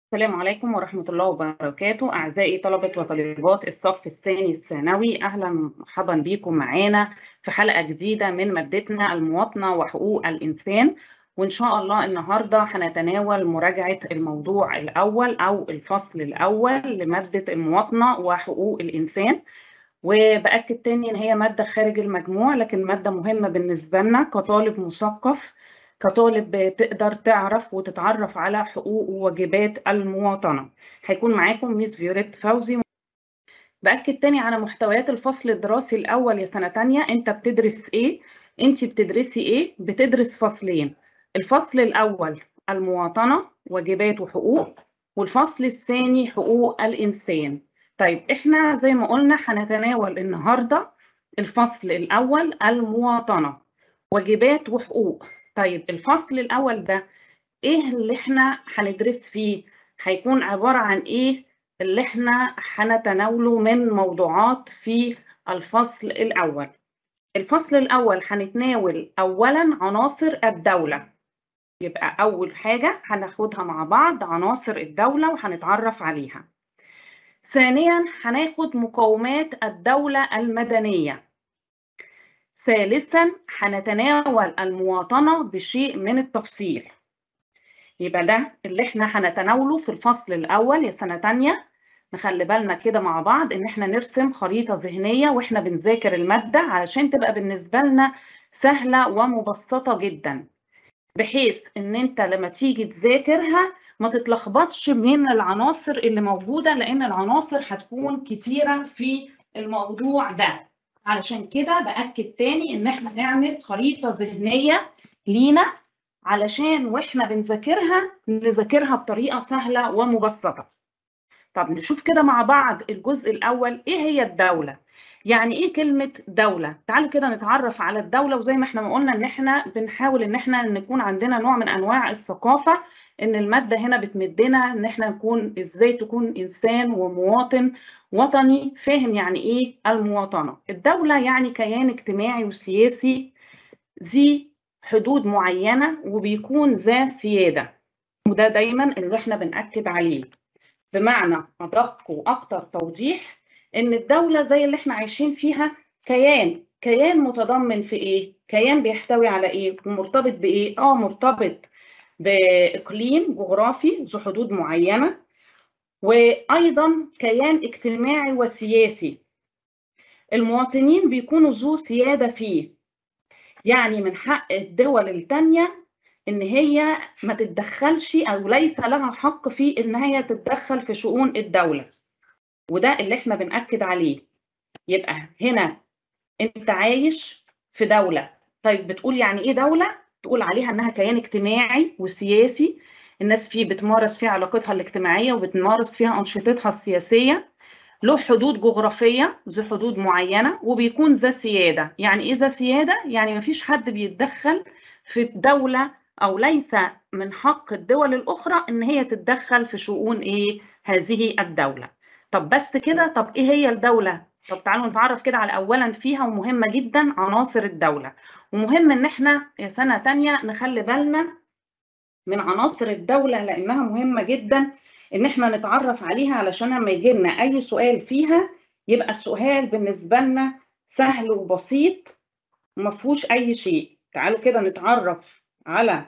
السلام عليكم ورحمة الله وبركاته أعزائي طلبة وطالبات الصف الثاني الثانوي أهلا ومرحبا بكم معانا في حلقة جديدة من مادتنا المواطنة وحقوق الإنسان وإن شاء الله النهاردة هنتناول مراجعة الموضوع الأول أو الفصل الأول لمادة المواطنة وحقوق الإنسان وبأكد تاني إن هي مادة خارج المجموع لكن مادة مهمة بالنسبة لنا كطالب مثقف كطالب تقدر تعرف وتتعرف على حقوق وواجبات المواطنة هيكون معاكم ميس فيوريت فوزي بأكد تاني على محتويات الفصل الدراسي الأول يا سنة تانية أنت بتدرس إيه؟ أنت بتدرسي إيه؟ بتدرس فصلين الفصل الأول المواطنة واجبات وحقوق والفصل الثاني حقوق الإنسان طيب إحنا زي ما قلنا هنتناول النهاردة الفصل الأول المواطنة واجبات وحقوق طيب الفصل الأول ده إيه اللي إحنا هندرس فيه؟ هيكون عبارة عن إيه اللي إحنا هنتناوله من موضوعات في الفصل الأول الفصل الأول هنتناول أولا عناصر الدولة يبقى أول حاجة هناخدها مع بعض عناصر الدولة وهنتعرف عليها ثانيا هناخد مقومات الدولة المدنية ثالثا هنتناول المواطنة بشيء من التفصيل يبقى ده اللي احنا هنتناوله في الفصل الأول يا سنة تانية نخلي بالنا كده مع بعض إن احنا نرسم خريطة ذهنية واحنا بنذاكر المادة علشان تبقى بالنسبة لنا سهلة ومبسطة جدا بحيث إن أنت لما تيجي تذاكرها ما تتلخبطش من العناصر اللي موجودة لأن العناصر هتكون كتيرة في الموضوع ده علشان كده بأكد تاني إن إحنا نعمل خريطة ذهنية لينا علشان وإحنا بنذاكرها نذاكرها بطريقة سهلة ومبسطة. طب نشوف كده مع بعض الجزء الأول إيه هي الدولة؟ يعني إيه كلمة دولة؟ تعالوا كده نتعرف على الدولة وزي ما إحنا ما قلنا إن إحنا بنحاول إن إحنا نكون عندنا نوع من أنواع الثقافة إن المادة هنا بتمدنا إن إحنا نكون إزاي تكون إنسان ومواطن وطني فاهم يعني ايه المواطنه الدوله يعني كيان اجتماعي وسياسي ذي حدود معينه وبيكون ذا سياده وده دايما اللي احنا بنأكد عليه بمعنى ادق واكثر توضيح ان الدوله زي اللي احنا عايشين فيها كيان كيان متضمن في ايه كيان بيحتوي على ايه ومرتبط بايه اه مرتبط باقليم جغرافي ذو حدود معينه وأيضا كيان اجتماعي وسياسي المواطنين بيكونوا ذو سيادة فيه يعني من حق الدول التانية إن هي ما تتدخلش أو ليس لها حق في إن هي تتدخل في شؤون الدولة وده اللي إحنا بنأكد عليه يبقى هنا أنت عايش في دولة طيب بتقول يعني إيه دولة؟ تقول عليها إنها كيان اجتماعي وسياسي الناس فيه بتمارس فيه علاقتها الاجتماعية وبتمارس فيها أنشطتها السياسية له حدود جغرافية ذو حدود معينة وبيكون ذا سيادة يعني إيه ذا سيادة؟ يعني مفيش حد بيتدخل في الدولة أو ليس من حق الدول الأخرى إن هي تتدخل في شؤون إيه هذه الدولة طب بس كده طب إيه هي الدولة؟ طب تعالوا نتعرف كده على أولا فيها ومهمة جدا عناصر الدولة ومهم إن إحنا يا سنة تانية نخلي بالنا من عناصر الدولة لأنها مهمة جدا إن إحنا نتعرف عليها علشان لما يجي لنا أي سؤال فيها يبقى السؤال بالنسبة لنا سهل وبسيط وما فيهوش أي شيء. تعالوا كده نتعرف على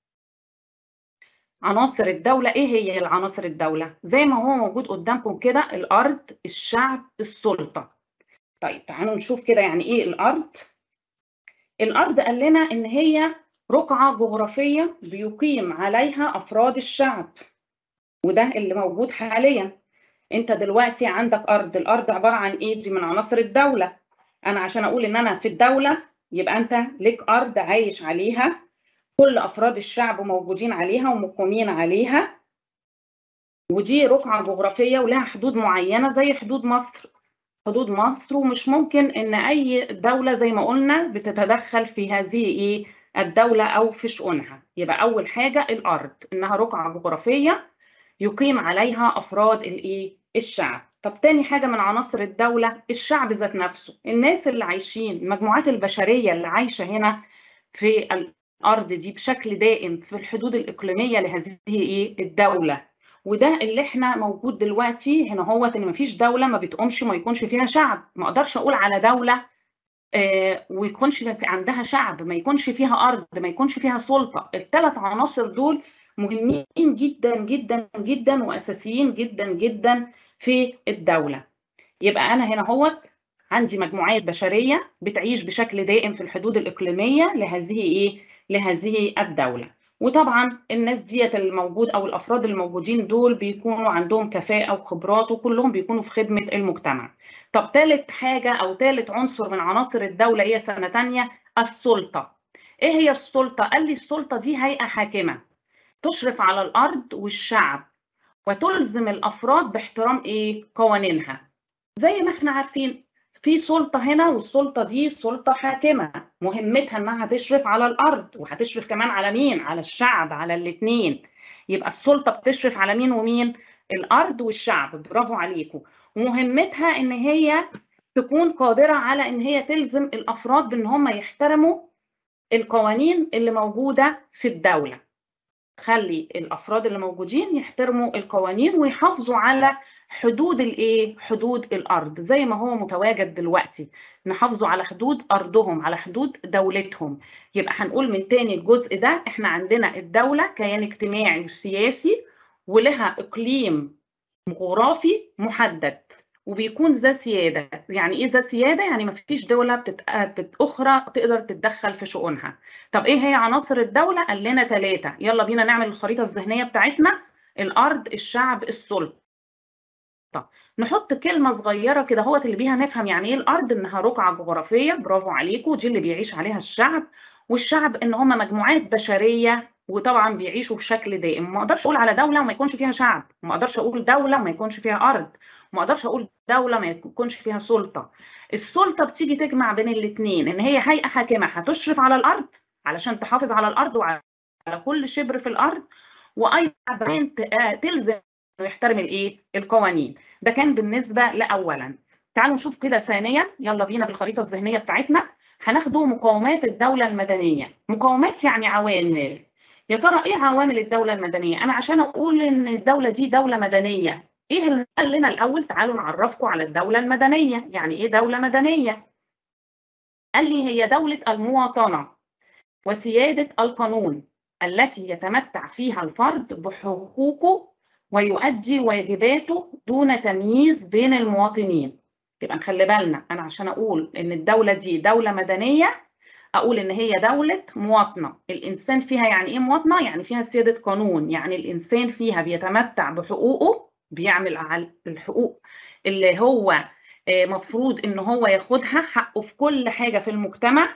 عناصر الدولة، إيه هي العناصر الدولة؟ زي ما هو موجود قدامكم كده الأرض، الشعب، السلطة. طيب تعالوا نشوف كده يعني إيه الأرض؟ الأرض قال لنا إن هي رقعة جغرافية بيقيم عليها أفراد الشعب وده اللي موجود حاليا انت دلوقتي عندك أرض الأرض عبارة عن إيه دي من عناصر الدولة أنا عشان أقول إن أنا في الدولة يبقى أنت ليك أرض عايش عليها كل أفراد الشعب موجودين عليها ومقيمين عليها ودي رقعة جغرافية ولها حدود معينة زي حدود مصر حدود مصر ومش ممكن إن أي دولة زي ما قلنا بتتدخل في هذه إيه الدولة أو في شؤونها يبقى أول حاجة الأرض إنها رقعة جغرافية يقيم عليها أفراد الإيه؟ الشعب طب تاني حاجة من عناصر الدولة الشعب ذات نفسه الناس اللي عايشين المجموعات البشرية اللي عايشة هنا في الأرض دي بشكل دائم في الحدود الإقليمية لهذه إيه؟ الدولة وده اللي احنا موجود دلوقتي هنا هو ان مفيش دوله ما بتقومش ما يكونش فيها شعب ما اقدرش اقول على دوله آه ويكونش عندها شعب ما يكونش فيها ارض ما يكونش فيها سلطه الثلاث عناصر دول مهمين جدا جدا جدا واساسيين جدا جدا في الدوله يبقى انا هنا هو عندي مجموعات بشريه بتعيش بشكل دائم في الحدود الاقليميه لهذه ايه لهذه الدوله وطبعا الناس ديت الموجود او الافراد الموجودين دول بيكونوا عندهم كفاءه وخبرات وكلهم بيكونوا في خدمه المجتمع طب ثالث حاجه او ثالث عنصر من عناصر الدوله ايه سنه ثانيه السلطه ايه هي السلطه قال لي السلطه دي هيئه حاكمه تشرف على الارض والشعب وتلزم الافراد باحترام ايه قوانينها زي ما احنا عارفين في سلطة هنا والسلطة دي سلطة حاكمة مهمتها انها تشرف على الارض وهتشرف كمان على مين على الشعب على الاثنين يبقى السلطة بتشرف على مين ومين الارض والشعب برافو عليكم ومهمتها ان هي تكون قادرة على ان هي تلزم الافراد بان هم يحترموا القوانين اللي موجودة في الدولة خلي الافراد اللي موجودين يحترموا القوانين ويحافظوا على حدود الايه حدود الارض زي ما هو متواجد دلوقتي نحافظوا على حدود ارضهم على حدود دولتهم يبقى هنقول من تاني الجزء ده احنا عندنا الدوله كيان اجتماعي وسياسي ولها اقليم جغرافي محدد وبيكون ذا سياده يعني ايه ذا سياده يعني ما فيش دوله بتت... اخرى تقدر تتدخل في شؤونها طب ايه هي عناصر الدوله قال لنا ثلاثه يلا بينا نعمل الخريطه الذهنيه بتاعتنا الارض الشعب السلطه نحط كلمه صغيره كده هوت اللي بيها نفهم يعني ايه الارض انها رقعه جغرافيه برافو عليكم دي اللي بيعيش عليها الشعب والشعب ان هم مجموعات بشريه وطبعا بيعيشوا بشكل دائم ما اقدرش اقول على دوله وما يكونش فيها شعب ما اقدرش اقول دوله وما يكونش فيها ارض ما اقدرش اقول دوله ما يكونش فيها سلطه السلطه بتيجي تجمع بين الاثنين ان هي هيئه حاكمه هتشرف على الارض علشان تحافظ على الارض وعلى كل شبر في الارض وايضا تلزم يحترم الايه القوانين ده كان بالنسبه لاولا تعالوا نشوف كده ثانيا يلا بينا بالخريطه الذهنيه بتاعتنا هناخدوا مقومات الدوله المدنيه مقومات يعني عوامل يا ترى ايه عوامل الدوله المدنيه انا عشان اقول ان الدوله دي دوله مدنيه ايه اللي قال لنا الاول تعالوا نعرفكم على الدوله المدنيه يعني ايه دوله مدنيه قال لي هي دوله المواطنه وسياده القانون التي يتمتع فيها الفرد بحقوقه ويؤدي واجباته دون تمييز بين المواطنين يبقى نخلي بالنا انا عشان اقول ان الدوله دي دوله مدنيه اقول ان هي دوله مواطنه الانسان فيها يعني ايه مواطنه يعني فيها سياده قانون يعني الانسان فيها بيتمتع بحقوقه بيعمل على الحقوق اللي هو مفروض ان هو ياخدها حقه في كل حاجه في المجتمع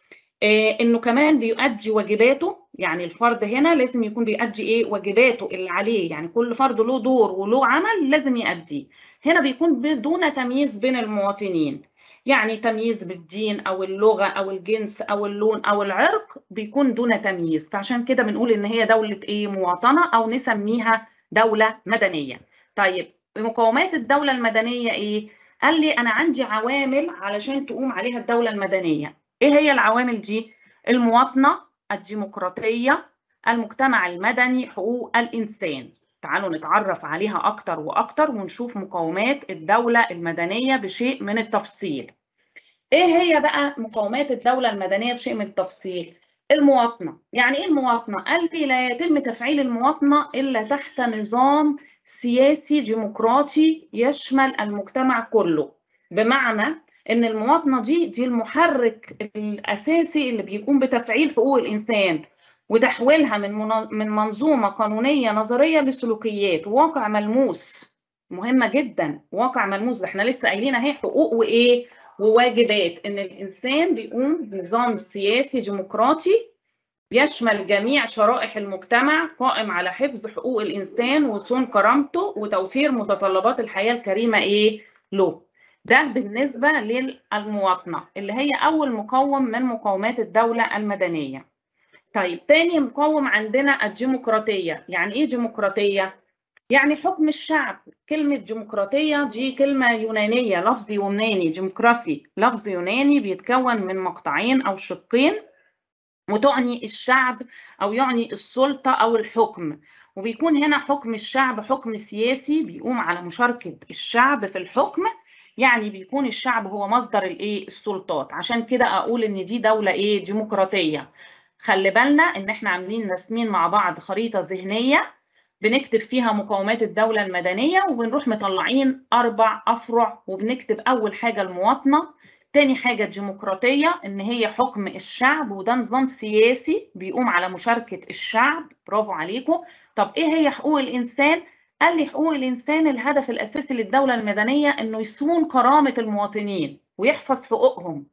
انه كمان بيؤدي واجباته يعني الفرد هنا لازم يكون بيؤدي ايه واجباته اللي عليه يعني كل فرد له دور وله عمل لازم يؤديه هنا بيكون بدون تمييز بين المواطنين يعني تمييز بالدين او اللغه او الجنس او اللون او العرق بيكون دون تمييز فعشان كده بنقول ان هي دوله ايه مواطنه او نسميها دوله مدنيه طيب مقومات الدوله المدنيه ايه قال لي انا عندي عوامل علشان تقوم عليها الدوله المدنيه ايه هي العوامل دي المواطنه الديمقراطيه المجتمع المدني حقوق الانسان تعالوا نتعرف عليها اكتر واكتر ونشوف مقومات الدوله المدنيه بشيء من التفصيل ايه هي بقى مقومات الدوله المدنيه بشيء من التفصيل المواطنه يعني ايه المواطنه قال لي لا يتم تفعيل المواطنه الا تحت نظام سياسي ديمقراطي يشمل المجتمع كله بمعنى ان المواطنه دي دي المحرك الاساسي اللي بيقوم بتفعيل حقوق الانسان وتحويلها من من منظومه قانونيه نظريه لسلوكيات واقع ملموس مهمه جدا واقع ملموس ده احنا لسه قايلين اهي حقوق وايه وواجبات ان الانسان بيقوم بنظام سياسي ديمقراطي بيشمل جميع شرائح المجتمع قائم على حفظ حقوق الانسان وصون كرامته وتوفير متطلبات الحياه الكريمه ايه له ده بالنسبة للمواطنة اللي هي أول مقوم من مقومات الدولة المدنية طيب تاني مقوم عندنا الديمقراطية يعني إيه ديمقراطية؟ يعني حكم الشعب كلمة ديمقراطية دي كلمة يونانية لفظ يوناني ديمقراسي لفظ يوناني بيتكون من مقطعين أو شقين وتعني الشعب أو يعني السلطة أو الحكم وبيكون هنا حكم الشعب حكم سياسي بيقوم على مشاركة الشعب في الحكم يعني بيكون الشعب هو مصدر الايه السلطات عشان كده اقول ان دي دولة ايه ديمقراطية خلي بالنا ان احنا عاملين راسمين مع بعض خريطة ذهنية بنكتب فيها مقومات الدولة المدنية وبنروح مطلعين أربع أفرع وبنكتب أول حاجة المواطنة تاني حاجة الديمقراطية إن هي حكم الشعب وده نظام سياسي بيقوم على مشاركة الشعب برافو عليكم طب إيه هي حقوق الإنسان؟ قال لي حقوق الإنسان الهدف الأساسي للدولة المدنية إنه يصون كرامة المواطنين ويحفظ حقوقهم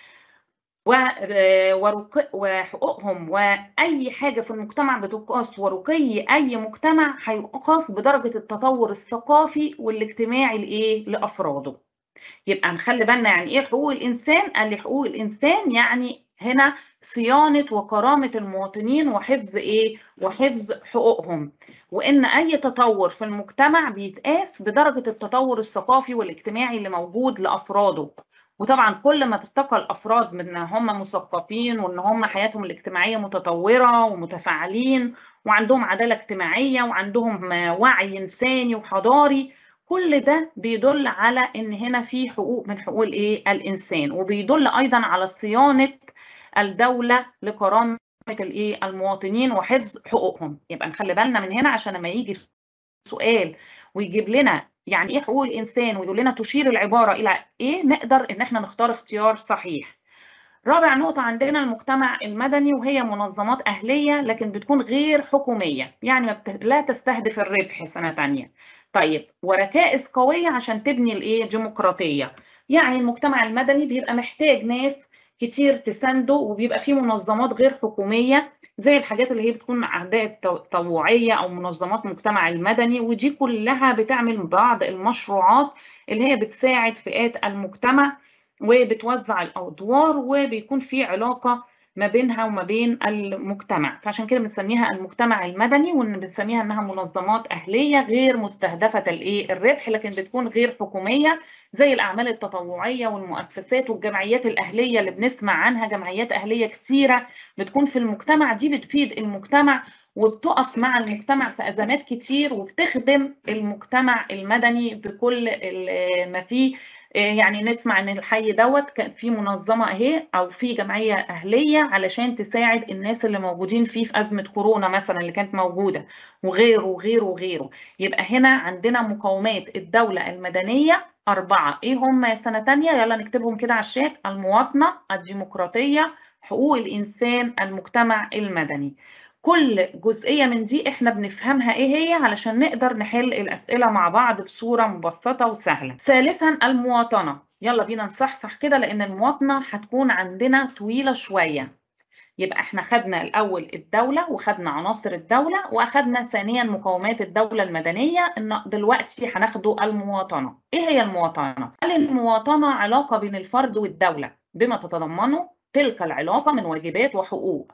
وحقوقهم واي حاجه في المجتمع بتقاس ورقي اي مجتمع هيقاس بدرجه التطور الثقافي والاجتماعي لايه لافراده يبقى نخلي بالنا يعني ايه حقوق الانسان قال لي حقوق الانسان يعني هنا صيانه وكرامه المواطنين وحفظ ايه وحفظ حقوقهم وان اي تطور في المجتمع بيتقاس بدرجه التطور الثقافي والاجتماعي اللي موجود لافراده وطبعا كل ما ترتقى الافراد من ان هم مثقفين وان هم حياتهم الاجتماعيه متطوره ومتفاعلين وعندهم عداله اجتماعيه وعندهم وعي انساني وحضاري كل ده بيدل على ان هنا في حقوق من حقوق الايه الانسان وبيدل ايضا على صيانه الدوله لكرامه الايه المواطنين وحفظ حقوقهم يبقى نخلي بالنا من هنا عشان لما يجي سؤال ويجيب لنا يعني ايه حقوق الانسان ويقول لنا تشير العباره الى ايه نقدر ان احنا نختار اختيار صحيح رابع نقطة عندنا المجتمع المدني وهي منظمات أهلية لكن بتكون غير حكومية يعني لا تستهدف الربح سنة تانية طيب وركائز قوية عشان تبني الإيه ديمقراطية يعني المجتمع المدني بيبقى محتاج ناس كتير تسانده وبيبقى فيه منظمات غير حكومية زي الحاجات اللي هي بتكون أعداد تطوعية أو منظمات مجتمع المدني ودي كلها بتعمل بعض المشروعات اللي هي بتساعد فئات المجتمع وبتوزع الأدوار وبيكون في علاقة ما بينها وما بين المجتمع فعشان كده بنسميها المجتمع المدني وان بنسميها انها منظمات اهليه غير مستهدفه الايه الربح لكن بتكون غير حكوميه زي الاعمال التطوعيه والمؤسسات والجمعيات الاهليه اللي بنسمع عنها جمعيات اهليه كثيره بتكون في المجتمع دي بتفيد المجتمع وبتقف مع المجتمع في ازمات كتير وبتخدم المجتمع المدني بكل ما فيه يعني نسمع ان الحي دوت كان في منظمه اهي او في جمعيه اهليه علشان تساعد الناس اللي موجودين فيه في ازمه كورونا مثلا اللي كانت موجوده وغيره وغيره وغيره يبقى هنا عندنا مقومات الدوله المدنيه اربعه ايه هم يا سنه ثانيه يلا نكتبهم كده على الشات المواطنه الديمقراطيه حقوق الانسان المجتمع المدني كل جزئية من دي احنا بنفهمها ايه هي علشان نقدر نحل الأسئلة مع بعض بصورة مبسطة وسهلة. ثالثا المواطنة، يلا بينا نصحصح كده لأن المواطنة هتكون عندنا طويلة شوية. يبقى احنا خدنا الأول الدولة وخدنا عناصر الدولة وأخدنا ثانيا مقومات الدولة المدنية إن دلوقتي هناخده المواطنة. ايه هي المواطنة؟ قال المواطنة علاقة بين الفرد والدولة بما تتضمنه تلك العلاقة من واجبات وحقوق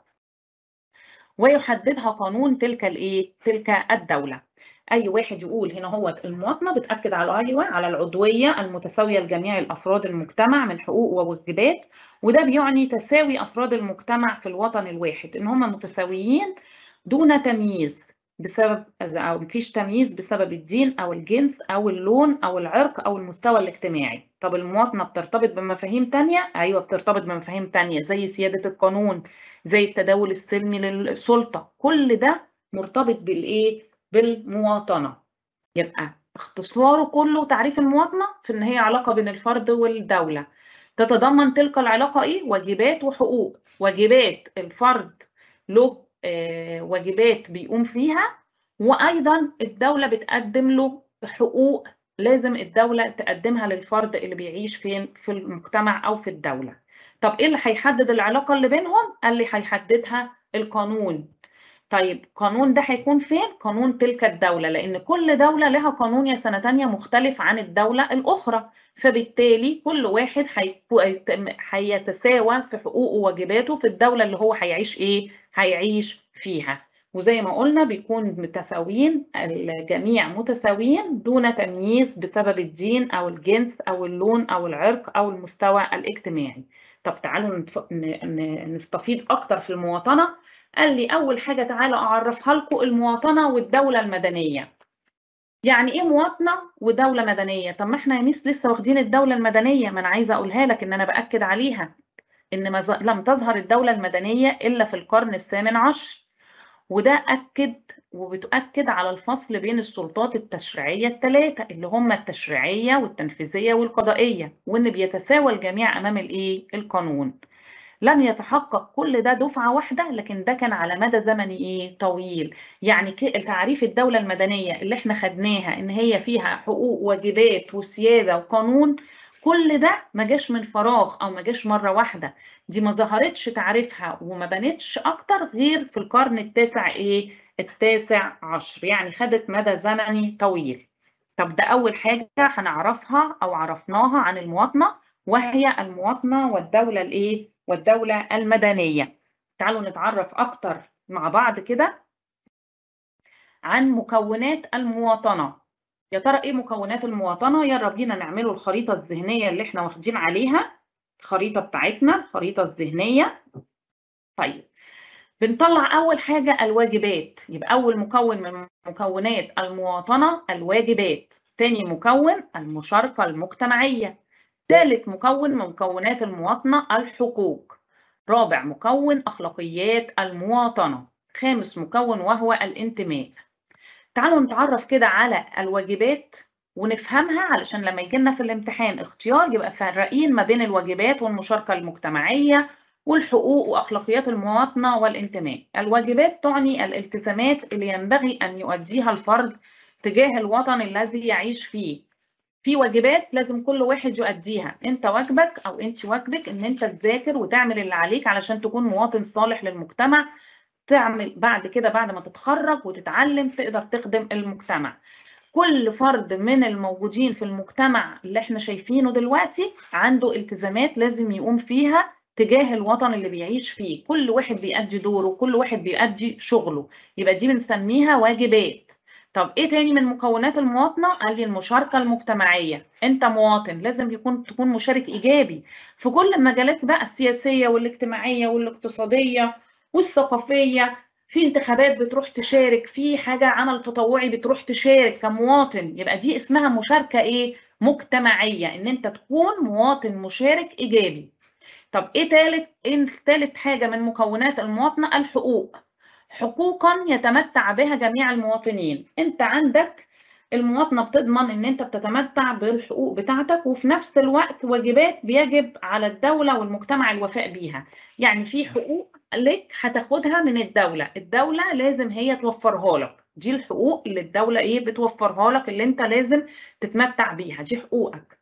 ويحددها قانون تلك الايه تلك الدوله اي واحد يقول هنا هو المواطنه بتاكد على ايوه على العضويه المتساويه لجميع الافراد المجتمع من حقوق وواجبات وده بيعني تساوي افراد المجتمع في الوطن الواحد ان هم متساويين دون تمييز بسبب او مفيش تمييز بسبب الدين او الجنس او اللون او العرق او المستوى الاجتماعي طب المواطنه بترتبط بمفاهيم تانية ايوه بترتبط بمفاهيم تانية زي سياده القانون زي التداول السلمي للسلطه كل ده مرتبط بالايه بالمواطنه يبقى اختصاره كله تعريف المواطنه في ان هي علاقه بين الفرد والدوله تتضمن تلك العلاقه ايه واجبات وحقوق واجبات الفرد له آه واجبات بيقوم فيها وايضا الدوله بتقدم له حقوق لازم الدوله تقدمها للفرد اللي بيعيش فين في المجتمع او في الدوله طب ايه اللي هيحدد العلاقه اللي بينهم قال لي هيحددها القانون طيب قانون ده هيكون فين قانون تلك الدوله لان كل دوله لها قانون يا سنه تانية مختلف عن الدوله الاخرى فبالتالي كل واحد هيتساوى في حقوقه وواجباته في الدوله اللي هو هيعيش ايه هيعيش فيها وزي ما قلنا بيكون متساويين الجميع متساويين دون تمييز بسبب الدين او الجنس او اللون او العرق او المستوى الاجتماعي طب تعالوا نستفيد اكتر في المواطنه قال لي أول حاجة تعالوا أعرفها لكم المواطنة والدولة المدنية يعني ايه مواطنه ودوله مدنيه طب ما احنا يا ميس لسه واخدين الدوله المدنيه ما انا عايزه اقولها لك ان انا باكد عليها ان ما ز... لم تظهر الدوله المدنيه الا في القرن الثامن عشر وده اكد وبتؤكد على الفصل بين السلطات التشريعيه الثلاثه اللي هم التشريعيه والتنفيذيه والقضائيه وان بيتساوى الجميع امام الايه القانون لم يتحقق كل ده دفعة واحدة لكن ده كان على مدى زمني ايه طويل يعني تعريف الدولة المدنية اللي احنا خدناها ان هي فيها حقوق واجبات وسيادة وقانون كل ده ما جاش من فراغ او ما جاش مرة واحدة دي ما ظهرتش تعريفها وما بنتش اكتر غير في القرن التاسع ايه التاسع عشر يعني خدت مدى زمني طويل طب ده اول حاجة هنعرفها او عرفناها عن المواطنة وهي المواطنة والدولة الايه والدولة المدنية تعالوا نتعرف أكتر مع بعض كده عن مكونات المواطنة يا ترى إيه مكونات المواطنة يلا بينا نعملوا الخريطة الذهنية اللي إحنا واخدين عليها الخريطة بتاعتنا الخريطة الذهنية طيب بنطلع أول حاجة الواجبات يبقى أول مكون من مكونات المواطنة الواجبات تاني مكون المشاركة المجتمعية ثالث مكون من مكونات المواطنة الحقوق رابع مكون أخلاقيات المواطنة خامس مكون وهو الانتماء تعالوا نتعرف كده على الواجبات ونفهمها علشان لما يجي لنا في الامتحان اختيار يبقى فارقين ما بين الواجبات والمشاركة المجتمعية والحقوق وأخلاقيات المواطنة والانتماء الواجبات تعني الالتزامات اللي ينبغي أن يؤديها الفرد تجاه الوطن الذي يعيش فيه في واجبات لازم كل واحد يؤديها انت واجبك او انت واجبك ان انت تذاكر وتعمل اللي عليك علشان تكون مواطن صالح للمجتمع تعمل بعد كده بعد ما تتخرج وتتعلم تقدر تخدم المجتمع كل فرد من الموجودين في المجتمع اللي احنا شايفينه دلوقتي عنده التزامات لازم يقوم فيها تجاه الوطن اللي بيعيش فيه كل واحد بيأدي دوره كل واحد بيأدي شغله يبقى دي بنسميها واجبات طب ايه تاني من مكونات المواطنه قال لي المشاركه المجتمعيه انت مواطن لازم يكون تكون مشارك ايجابي في كل المجالات بقى السياسيه والاجتماعيه والاقتصاديه والثقافيه في انتخابات بتروح تشارك في حاجه عمل تطوعي بتروح تشارك كمواطن يبقى دي اسمها مشاركه ايه مجتمعيه ان انت تكون مواطن مشارك ايجابي طب ايه تالت ايه تالت حاجه من مكونات المواطنه الحقوق حقوقا يتمتع بها جميع المواطنين انت عندك المواطنة بتضمن ان انت بتتمتع بالحقوق بتاعتك وفي نفس الوقت واجبات بيجب على الدولة والمجتمع الوفاء بيها يعني في حقوق لك هتاخدها من الدولة الدولة لازم هي توفرها لك دي الحقوق اللي الدولة ايه بتوفرها لك اللي انت لازم تتمتع بيها دي حقوقك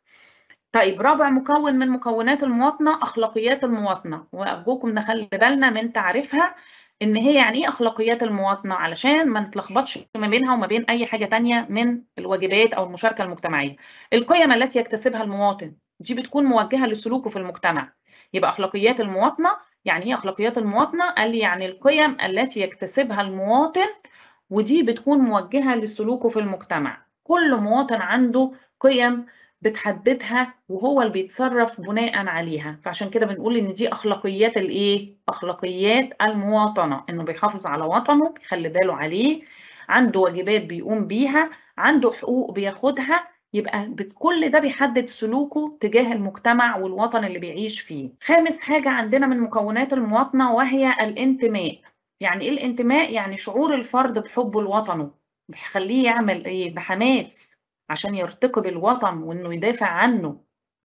طيب رابع مكون من مكونات المواطنة أخلاقيات المواطنة وأرجوكم نخلي بالنا من تعريفها ان هي يعني ايه اخلاقيات المواطنه علشان ما نتلخبطش ما بينها وما بين اي حاجه تانية من الواجبات او المشاركه المجتمعيه القيم التي يكتسبها المواطن دي بتكون موجهه لسلوكه في المجتمع يبقى اخلاقيات المواطنه يعني ايه اخلاقيات المواطنه قال لي يعني القيم التي يكتسبها المواطن ودي بتكون موجهه لسلوكه في المجتمع كل مواطن عنده قيم بتحددها وهو اللي بيتصرف بناء عليها فعشان كده بنقول ان دي اخلاقيات الايه اخلاقيات المواطنه انه بيحافظ على وطنه بيخلي باله عليه عنده واجبات بيقوم بيها عنده حقوق بياخدها يبقى كل ده بيحدد سلوكه تجاه المجتمع والوطن اللي بيعيش فيه خامس حاجة عندنا من مكونات المواطنة وهي الانتماء يعني ايه الانتماء يعني شعور الفرد بحبه لوطنه بيخليه يعمل ايه بحماس عشان يرتقي بالوطن وانه يدافع عنه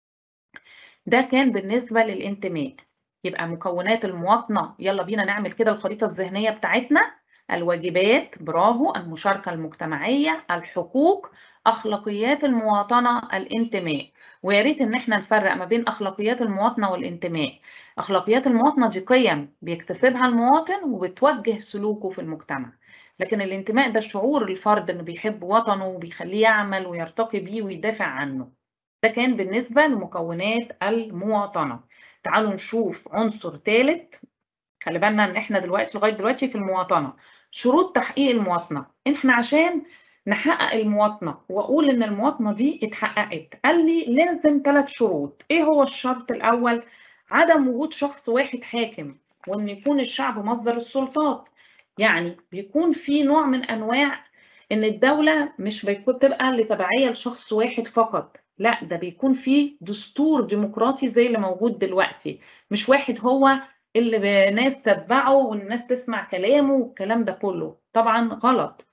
ده كان بالنسبة للانتماء يبقى مكونات المواطنة يلا بينا نعمل كده الخريطة الذهنية بتاعتنا الواجبات برافو المشاركة المجتمعية الحقوق أخلاقيات المواطنة الانتماء ويا ريت ان احنا نفرق ما بين اخلاقيات المواطنه والانتماء اخلاقيات المواطنه دي قيم بيكتسبها المواطن وبتوجه سلوكه في المجتمع لكن الانتماء ده شعور الفرد انه بيحب وطنه وبيخليه يعمل ويرتقي بيه ويدافع عنه ده كان بالنسبة لمكونات المواطنة تعالوا نشوف عنصر ثالث خلي بالنا ان احنا دلوقتي لغاية دلوقتي في المواطنة شروط تحقيق المواطنة احنا عشان نحقق المواطنة واقول ان المواطنة دي اتحققت قال لي لازم ثلاث شروط ايه هو الشرط الاول عدم وجود شخص واحد حاكم وإن يكون الشعب مصدر السلطات يعني بيكون في نوع من أنواع إن الدولة مش بتبقى لتبعية لشخص واحد فقط لا ده بيكون في دستور ديمقراطي زي اللي موجود دلوقتي مش واحد هو اللي ناس تتبعه والناس تسمع كلامه والكلام ده كله طبعا غلط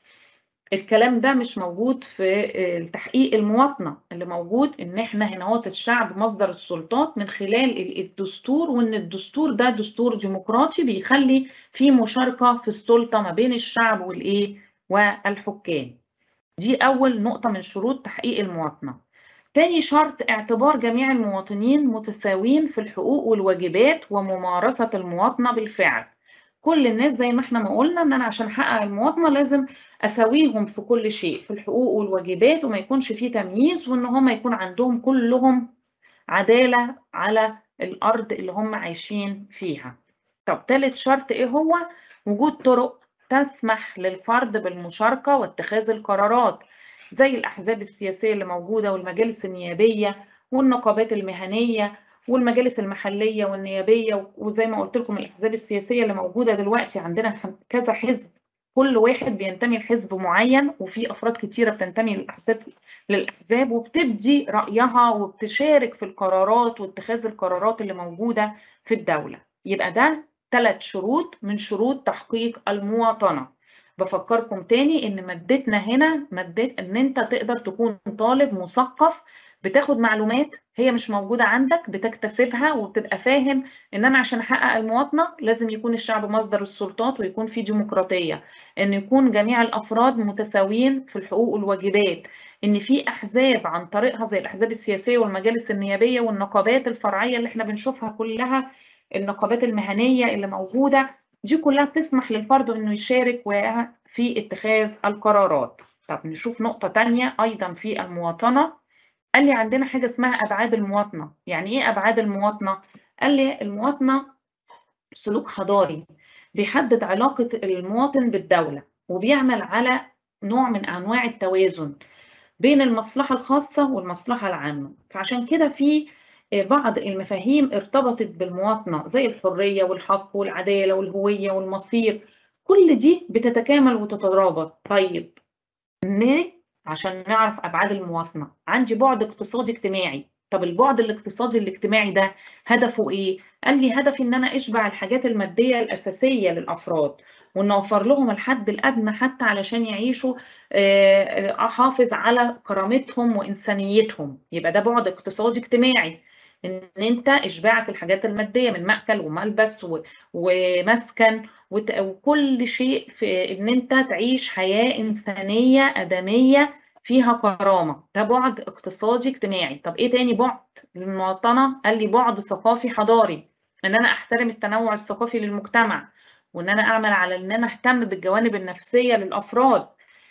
الكلام ده مش موجود في تحقيق المواطنة اللي موجود ان احنا هنا هو الشعب مصدر السلطات من خلال الدستور وان الدستور ده دستور ديمقراطي بيخلي في مشاركة في السلطة ما بين الشعب والايه والحكام دي اول نقطة من شروط تحقيق المواطنة تاني شرط اعتبار جميع المواطنين متساوين في الحقوق والواجبات وممارسة المواطنة بالفعل كل الناس زي ما احنا ما قلنا ان انا عشان احقق المواطنه لازم اساويهم في كل شيء في الحقوق والواجبات وما يكونش فيه تمييز وان هم يكون عندهم كلهم عداله على الارض اللي هم عايشين فيها طب ثالث شرط ايه هو وجود طرق تسمح للفرد بالمشاركه واتخاذ القرارات زي الاحزاب السياسيه اللي موجوده والمجالس النيابيه والنقابات المهنيه والمجالس المحليه والنيابيه وزي ما قلت لكم الاحزاب السياسيه اللي موجوده دلوقتي عندنا كذا حزب كل واحد بينتمي لحزب معين وفي افراد كتيره بتنتمي للاحزاب للاحزاب وبتبدي رايها وبتشارك في القرارات واتخاذ القرارات اللي موجوده في الدوله يبقى ده ثلاث شروط من شروط تحقيق المواطنه بفكركم تاني ان مادتنا هنا مادة ان انت تقدر تكون طالب مثقف بتاخد معلومات هي مش موجودة عندك بتكتسبها وبتبقى فاهم ان انا عشان احقق المواطنة لازم يكون الشعب مصدر السلطات ويكون في ديمقراطية ان يكون جميع الافراد متساويين في الحقوق والواجبات ان في احزاب عن طريقها زي الاحزاب السياسية والمجالس النيابية والنقابات الفرعية اللي احنا بنشوفها كلها النقابات المهنية اللي موجودة دي كلها بتسمح للفرد انه يشارك في اتخاذ القرارات طب نشوف نقطة تانية ايضا في المواطنة قال لي عندنا حاجة اسمها أبعاد المواطنة يعني إيه أبعاد المواطنة؟ قال لي المواطنة سلوك حضاري بيحدد علاقة المواطن بالدولة وبيعمل على نوع من أنواع التوازن بين المصلحة الخاصة والمصلحة العامة فعشان كده في بعض المفاهيم ارتبطت بالمواطنة زي الحرية والحق والعدالة والهوية والمصير كل دي بتتكامل وتترابط طيب ليه عشان نعرف ابعاد المواطنه عندي بعد اقتصادي اجتماعي طب البعد الاقتصادي الاجتماعي ده هدفه ايه قال لي هدفي ان انا اشبع الحاجات الماديه الاساسيه للافراد وان اوفر لهم الحد الادنى حتى علشان يعيشوا احافظ على كرامتهم وانسانيتهم يبقى ده بعد اقتصادي اجتماعي ان انت اشباعك الحاجات الماديه من ماكل وملبس ومسكن وكل شيء في ان انت تعيش حياه انسانيه ادميه فيها كرامه ده بعد اقتصادي اجتماعي طب ايه تاني بعد للمواطنه قال لي بعد ثقافي حضاري ان انا احترم التنوع الثقافي للمجتمع وان انا اعمل على ان انا اهتم بالجوانب النفسيه للافراد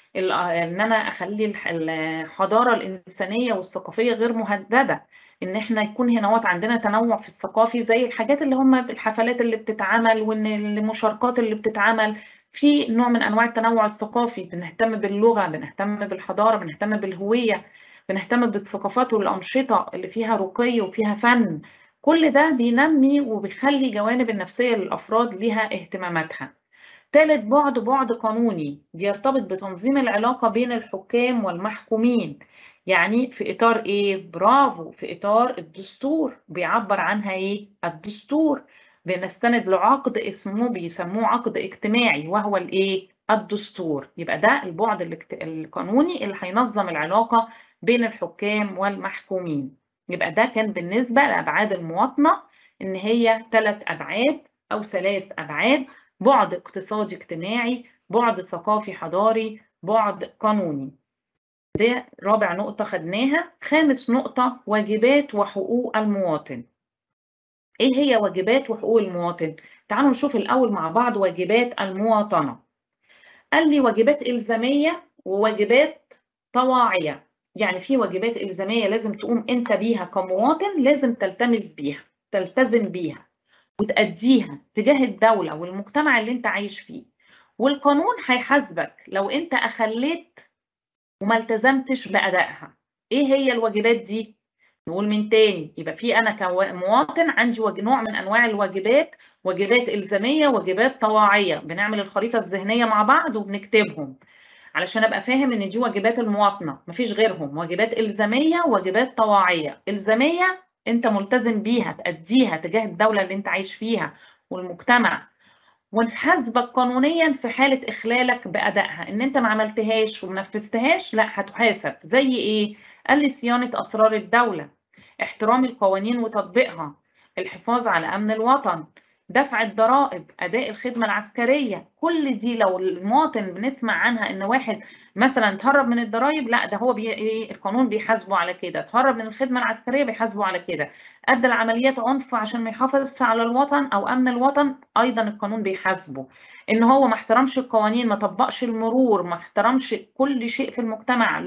ان انا اخلي الحضاره الانسانيه والثقافيه غير مهدده ان احنا يكون هنا وقت عندنا تنوع في الثقافي زي الحاجات اللي هم الحفلات اللي بتتعمل وان المشاركات اللي بتتعمل في نوع من انواع التنوع الثقافي بنهتم باللغه بنهتم بالحضاره بنهتم بالهويه بنهتم بالثقافات والانشطه اللي فيها رقي وفيها فن كل ده بينمي وبيخلي جوانب النفسيه للافراد ليها اهتماماتها ثالث بعد بعد قانوني بيرتبط بتنظيم العلاقه بين الحكام والمحكومين يعني في اطار ايه برافو في اطار الدستور بيعبر عنها ايه الدستور بنستند لعقد اسمه بيسموه عقد اجتماعي وهو الايه الدستور يبقى ده البعد القانوني اللي هينظم العلاقه بين الحكام والمحكومين يبقى ده كان بالنسبه لابعاد المواطنه ان هي ثلاث ابعاد او ثلاث ابعاد بعد اقتصادي اجتماعي بعد ثقافي حضاري بعد قانوني ده رابع نقطة خدناها خامس نقطة واجبات وحقوق المواطن ايه هي واجبات وحقوق المواطن تعالوا نشوف الاول مع بعض واجبات المواطنة قال لي واجبات إلزامية وواجبات طواعية يعني في واجبات إلزامية لازم تقوم انت بيها كمواطن لازم تلتمس بيها تلتزم بيها وتأديها تجاه الدولة والمجتمع اللي انت عايش فيه والقانون هيحاسبك لو انت أخليت وما التزمتش بأدائها ايه هي الواجبات دي نقول من تاني يبقى في انا كمواطن عندي نوع من انواع الواجبات واجبات الزاميه واجبات طواعيه بنعمل الخريطه الذهنيه مع بعض وبنكتبهم علشان ابقى فاهم ان دي واجبات المواطنه مفيش غيرهم واجبات الزاميه وواجبات طواعيه الزاميه انت ملتزم بيها تاديها تجاه الدوله اللي انت عايش فيها والمجتمع ونحاسبك قانونيا في حاله اخلالك بادائها ان انت ما عملتهاش ومنفذتهاش لا هتحاسب زي ايه قال لي صيانه اسرار الدوله احترام القوانين وتطبيقها الحفاظ على امن الوطن دفع الضرائب اداء الخدمه العسكريه كل دي لو المواطن بنسمع عنها ان واحد مثلا تهرب من الضرائب لا ده هو بي... إيه القانون بيحاسبه على كده تهرب من الخدمه العسكريه بيحاسبه على كده ادى العمليات عنف عشان ما يحافظش على الوطن او امن الوطن ايضا القانون بيحاسبه ان هو ما احترمش القوانين ما طبقش المرور ما احترمش كل شيء في المجتمع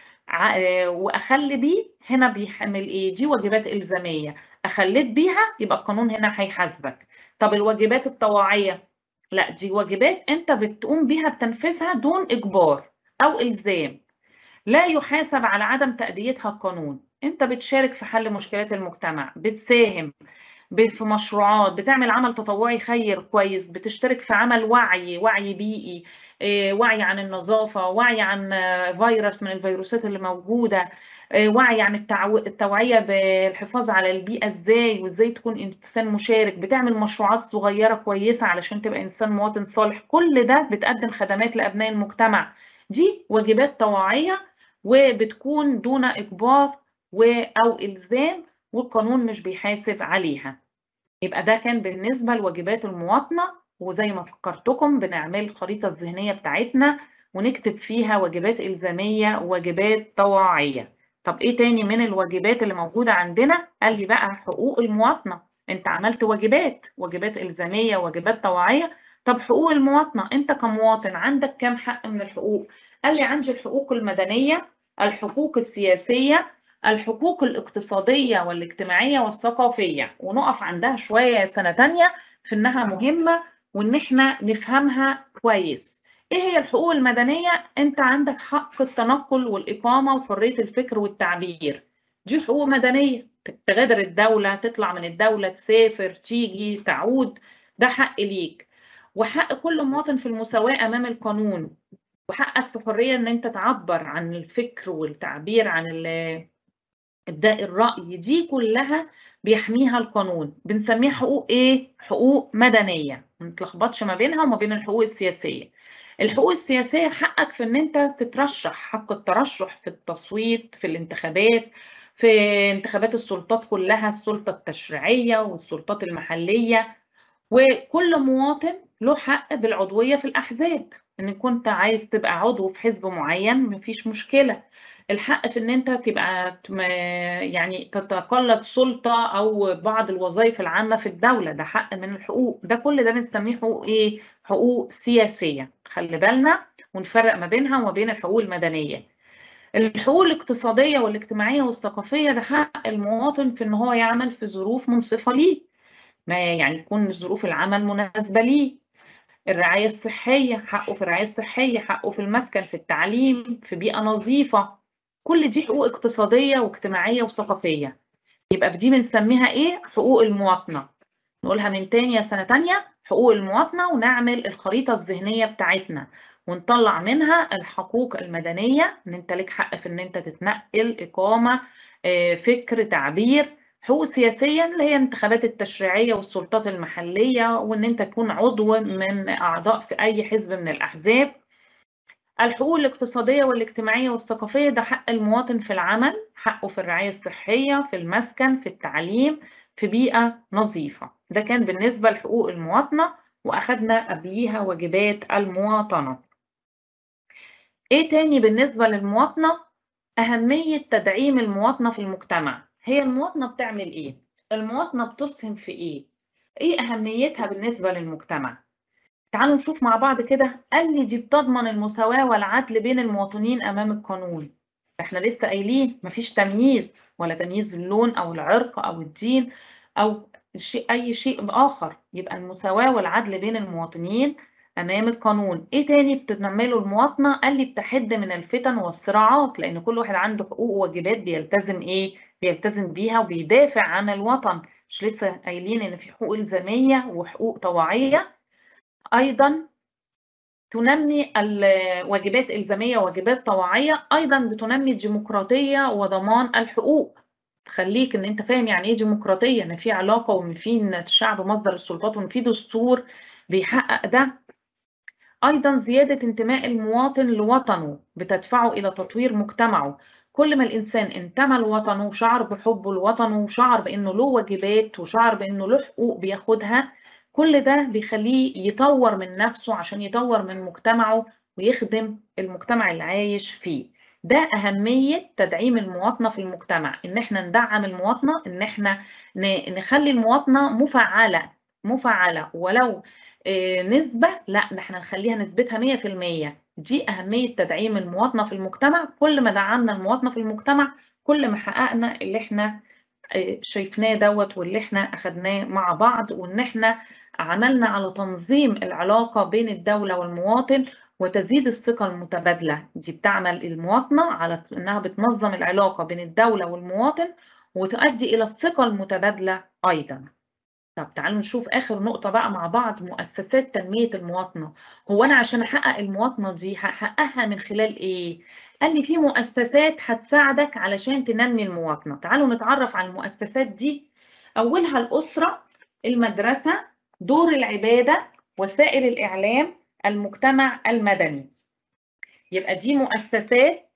واخلي بيه هنا بيحمل ايه دي واجبات الزاميه اخليت بيها يبقى القانون هنا هيحاسبك طب الواجبات الطواعيه لا دي واجبات انت بتقوم بيها بتنفيذها دون اجبار او الزام لا يحاسب على عدم تاديتها القانون انت بتشارك في حل مشكلات المجتمع بتساهم في مشروعات بتعمل عمل تطوعي خير كويس بتشترك في عمل وعي وعي بيئي وعي عن النظافة وعي عن فيروس من الفيروسات اللي موجودة وعي عن التعو... التوعية بالحفاظ على البيئة ازاي وازاي تكون انسان مشارك بتعمل مشروعات صغيرة كويسة علشان تبقى انسان مواطن صالح كل ده بتقدم خدمات لأبناء المجتمع دي واجبات طواعية وبتكون دون إجبار و... أو إلزام والقانون مش بيحاسب عليها يبقى ده كان بالنسبة لواجبات المواطنة وزي ما فكرتكم بنعمل الخريطة الذهنية بتاعتنا ونكتب فيها واجبات إلزامية وواجبات طواعية طب إيه تاني من الواجبات اللي موجودة عندنا؟ قال لي بقى حقوق المواطنة أنت عملت واجبات واجبات إلزامية واجبات طواعية طب حقوق المواطنة أنت كمواطن عندك كام حق من الحقوق؟ قال لي عندي الحقوق المدنية الحقوق السياسية الحقوق الاقتصادية والاجتماعية والثقافية ونقف عندها شوية سنة تانية في إنها مهمة وإن إحنا نفهمها كويس. إيه هي الحقوق المدنية؟ أنت عندك حق التنقل والإقامة وحرية الفكر والتعبير. دي حقوق مدنية، تغادر الدولة، تطلع من الدولة، تسافر، تيجي، تعود، ده حق ليك. وحق كل مواطن في المساواة أمام القانون. وحقك في حرية إن أنت تعبر عن الفكر والتعبير عن ابداء الراي دي كلها بيحميها القانون بنسميها حقوق ايه حقوق مدنيه ما نتلخبطش ما بينها وما بين الحقوق السياسيه الحقوق السياسيه حقك في ان انت تترشح حق الترشح في التصويت في الانتخابات في انتخابات السلطات كلها السلطه التشريعيه والسلطات المحليه وكل مواطن له حق بالعضويه في الاحزاب ان كنت عايز تبقى عضو في حزب معين مفيش مشكله الحق في ان انت تبقى يعني تتقلد سلطه او بعض الوظائف العامه في الدوله ده حق من الحقوق ده كل ده بنسميه حقوق ايه حقوق سياسيه خلي بالنا ونفرق ما بينها وما بين الحقوق المدنيه الحقوق الاقتصاديه والاجتماعيه والثقافيه ده حق المواطن في ان هو يعمل في ظروف منصفه ليه ما يعني يكون ظروف العمل مناسبه ليه الرعاية الصحية حقه في الرعاية الصحية حقه في المسكن في التعليم في بيئة نظيفة كل دي حقوق اقتصادية واجتماعية وثقافية يبقى في دي بنسميها ايه حقوق المواطنة نقولها من تاني يا سنة تانية حقوق المواطنة ونعمل الخريطة الذهنية بتاعتنا ونطلع منها الحقوق المدنية ان انت لك حق في ان انت تتنقل اقامة فكر تعبير حقوق سياسية اللي هي الانتخابات التشريعية والسلطات المحلية وان انت تكون عضو من اعضاء في اي حزب من الاحزاب الحقوق الاقتصادية والاجتماعية والثقافية ده حق المواطن في العمل حقه في الرعاية الصحية في المسكن في التعليم في بيئة نظيفة ده كان بالنسبة لحقوق المواطنة وأخدنا قبليها واجبات المواطنة إيه تاني بالنسبة للمواطنة؟ أهمية تدعيم المواطنة في المجتمع هي المواطنة بتعمل إيه؟ المواطنة بتسهم في إيه؟ إيه أهميتها بالنسبة للمجتمع؟ تعالوا نشوف مع بعض كده قال لي دي بتضمن المساواة والعدل بين المواطنين أمام القانون احنا لسه قايلين مفيش تمييز ولا تمييز اللون أو العرق أو الدين أو شيء أي شيء آخر يبقى المساواة والعدل بين المواطنين أمام القانون إيه تاني بتعمله المواطنة قال لي بتحد من الفتن والصراعات لأن كل واحد عنده حقوق وواجبات بيلتزم إيه بيلتزم بيها وبيدافع عن الوطن مش لسه قايلين ان في حقوق الزاميه وحقوق طوعيه ايضا تنمي الواجبات الزاميه وواجبات طوعيه ايضا بتنمي الديمقراطيه وضمان الحقوق تخليك ان انت فاهم يعني ايه ديمقراطيه ان في علاقه وان في ان الشعب مصدر السلطات وان في دستور بيحقق ده ايضا زياده انتماء المواطن لوطنه بتدفعه الى تطوير مجتمعه كل ما الانسان انتمى لوطنه وشعر بحبه لوطنه وشعر بانه له واجبات وشعر بانه له حقوق بياخدها كل ده بيخليه يطور من نفسه عشان يطور من مجتمعه ويخدم المجتمع اللي عايش فيه ده أهمية تدعيم المواطنة في المجتمع إن إحنا ندعم المواطنة إن إحنا نخلي المواطنة مفعلة مفعلة ولو نسبة لا إحنا نخليها نسبتها 100% دي أهمية تدعيم المواطنة في المجتمع كل ما دعمنا المواطنة في المجتمع كل ما حققنا اللي إحنا شايفناه دوت واللي إحنا أخدناه مع بعض وإن إحنا عملنا على تنظيم العلاقة بين الدولة والمواطن وتزيد الثقة المتبادلة دي بتعمل المواطنة على إنها بتنظم العلاقة بين الدولة والمواطن وتؤدي إلى الثقة المتبادلة أيضا طب تعالوا نشوف آخر نقطة بقى مع بعض مؤسسات تنمية المواطنة هو أنا عشان أحقق المواطنة دي هحققها من خلال إيه؟ قال لي في مؤسسات هتساعدك علشان تنمي المواطنة تعالوا نتعرف على المؤسسات دي أولها الأسرة المدرسة دور العبادة وسائل الإعلام المجتمع المدني يبقى دي مؤسسات